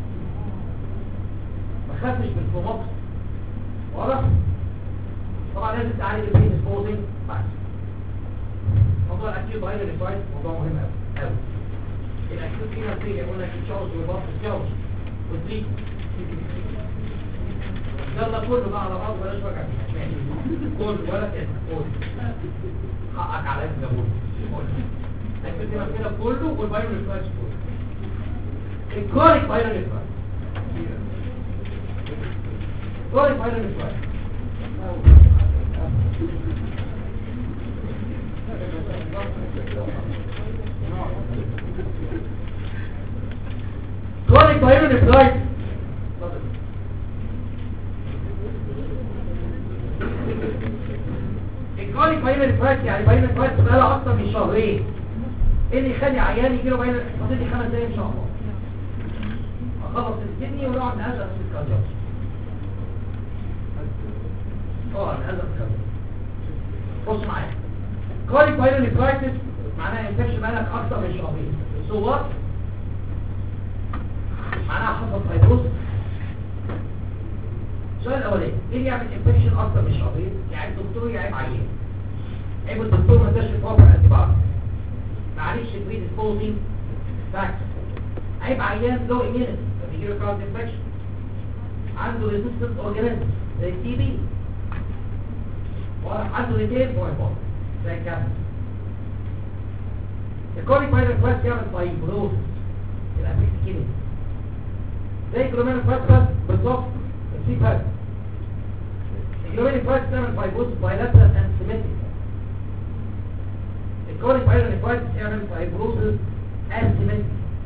ما خافش بالفلوموكس واضح طبعا لازم تعالج البين سبوزنج بعد موضوع الاكيوت بايلر ريفايت موضوع مهم قوي قوي الاكيوت فينا تريجر قلنا في تشارج وباص تشارج وتريت يلا كله بقى على بعض بلاش وجع دماغ. ماشي كله ولا كده كله حقك على الزبون اكتب هنا كده كله والبايرو ريفرايز كله الكوريك بايرو ريفرايز كوريك بايرو ريفرايز كوريك بايرو ريفرايز الكوريك بايرو ريفرايز يعني بايرو ريفرايز بقاله اكتر من شهرين ايه اللي يخلي عيان يجيله بايرو فاضل لي خمس دقايق ان شاء الله اخلص الكدني ونقعد نهزق في الكارديولوجي اه نهزق في الكارديولوجي بص معايا كوريك بايرو ريفرايز معناها انفكشن بقالك اكتر من شهرين سو وات معناها حصل فيبروز السؤال الاولاني ايه اللي يعمل انفكشن اكتر من شهرين يعني الدكتور يعيب عيان عيب الدكتور ما اداش بروبر انتي معلش بريد سبوزنج فاكتور عيب عيان لو ايميونيتي فبيجي له كارد انفكشن عنده ريزيستنس اورجانيزم زي التي بي وعنده ريتيل بوينت زي الكانسر الكوريك بايرال كلاس يعمل فايبروز الافكت كده زي الجلوميرال كلاس بالظبط في فرق الجلوميرال كلاس تعمل فايبروز بايلاترال اند سيمتريك الكوريك بايرال كلاس يعمل فايبروز اسيمتريك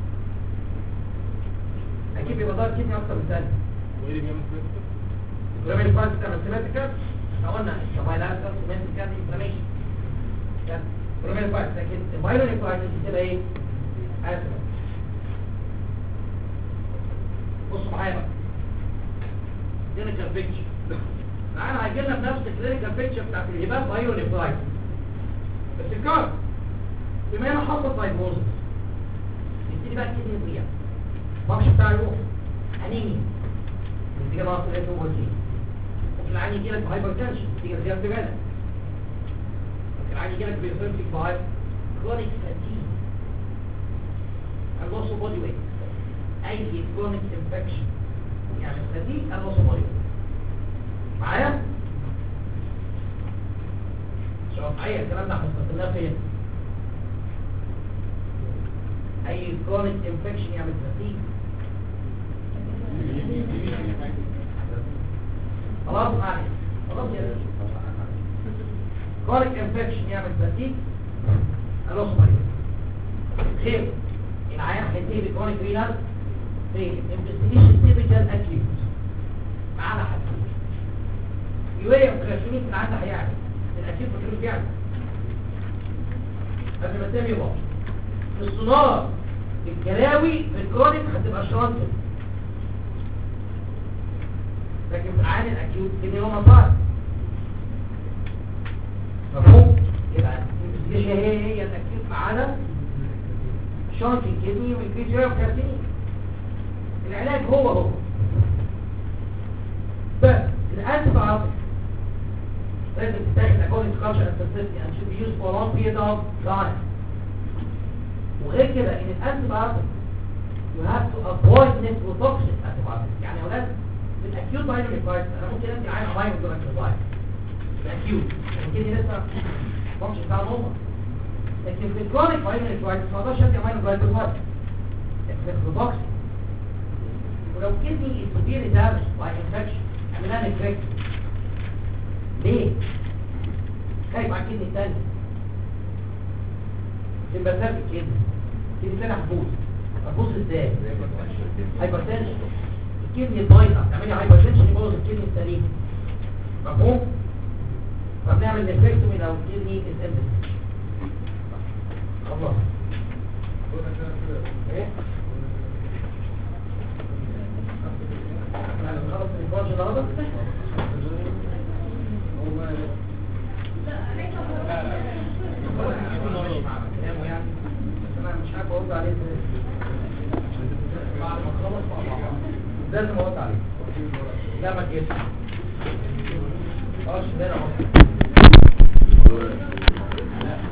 اكيد بيبقى ضغط كدني اكتر من ثانيه وايه اللي بيعمل كده؟ الجلوميرال كلاس تعمل سيمتريك احنا قلنا البايلاترال سيمتريك يعني انفلاميشن الجلوميرال كلاس لكن البايرال كلاس بتبقى ايه اسيمتريك بصوا معايا بقى كلينيكال بيكتشر تعالى هيجي لنا بنفس الكلينيكال بيكتشر بتاعت الهباب بايو نيفرايت بس الكار بما انه حصل فايبروزس نبتدي بقى كده نبريا الماتش بتاع يروح انيميا نتيجه نقص الهيموجلوبين ممكن العين يجي لك بهايبر تنشن نتيجه زياده الغداء ممكن العين يجي لك بيرسيرفيك باي كرونيك فاتيج and loss of body weight اي كرونيك انفكشن يعني فاتيج and loss of body weight معايا شوف اي الكلام ده احنا استخدمناه فين اي كرونيك انفكشن يعمل فاتيج خلاص معلش خلاص يا كرونيك انفكشن يعمل فاتيج خلاص معلش خير العيان هينتهي بكرونيك رينال فين انفستيجيشن تيبيكال اكيوت معانا حاجه يوريا وكراشونيك من عندها هيعمل الاكيوت بكريوت يعمل قبل ما تنام يبقى السونار الكلاوي في الكرونيك هتبقى شرانتل لكن في العين الاكيوت كده يوم صار مفهوم يبقى الانفستيجيشن هي هي الاكيوت معانا شنط الكدني والفيجيا وكارتيني العلاج هو هو بس الانتي بايوتيك لازم تتاخد according to culture and sensitivity and should be used for a long period of time وغير كده ان الانتي بايوتيك you have to avoid nephrotoxic antibiotics يعني يا اولاد في الاكيوت باينري كرايسيس انا ممكن ادي عين اماين دون لايف الاكيوت يعني كده لسه الماتش بتاع نومه لكن في الكرونيك باينري كرايسيس ما اقدرش ادي اماين دون لايف nephrotoxic ولو كدني is severely damaged by infection اعملها نكريك ليه؟ خايف على الكدني التاني سمباسات الكدني الكدني التاني هتبوظ هتبوظ ازاي؟ هايبرتنشن الكدني البايظه تعملي هايبرتنشن يبوظ الكدني السليم مفهوم؟ فبنعمل نفكتومي لو الكدني از امبس خلاص ايه؟ احنا خلص النقاش النهارده لازم ارد عليه لا ما تجيش اه ده انا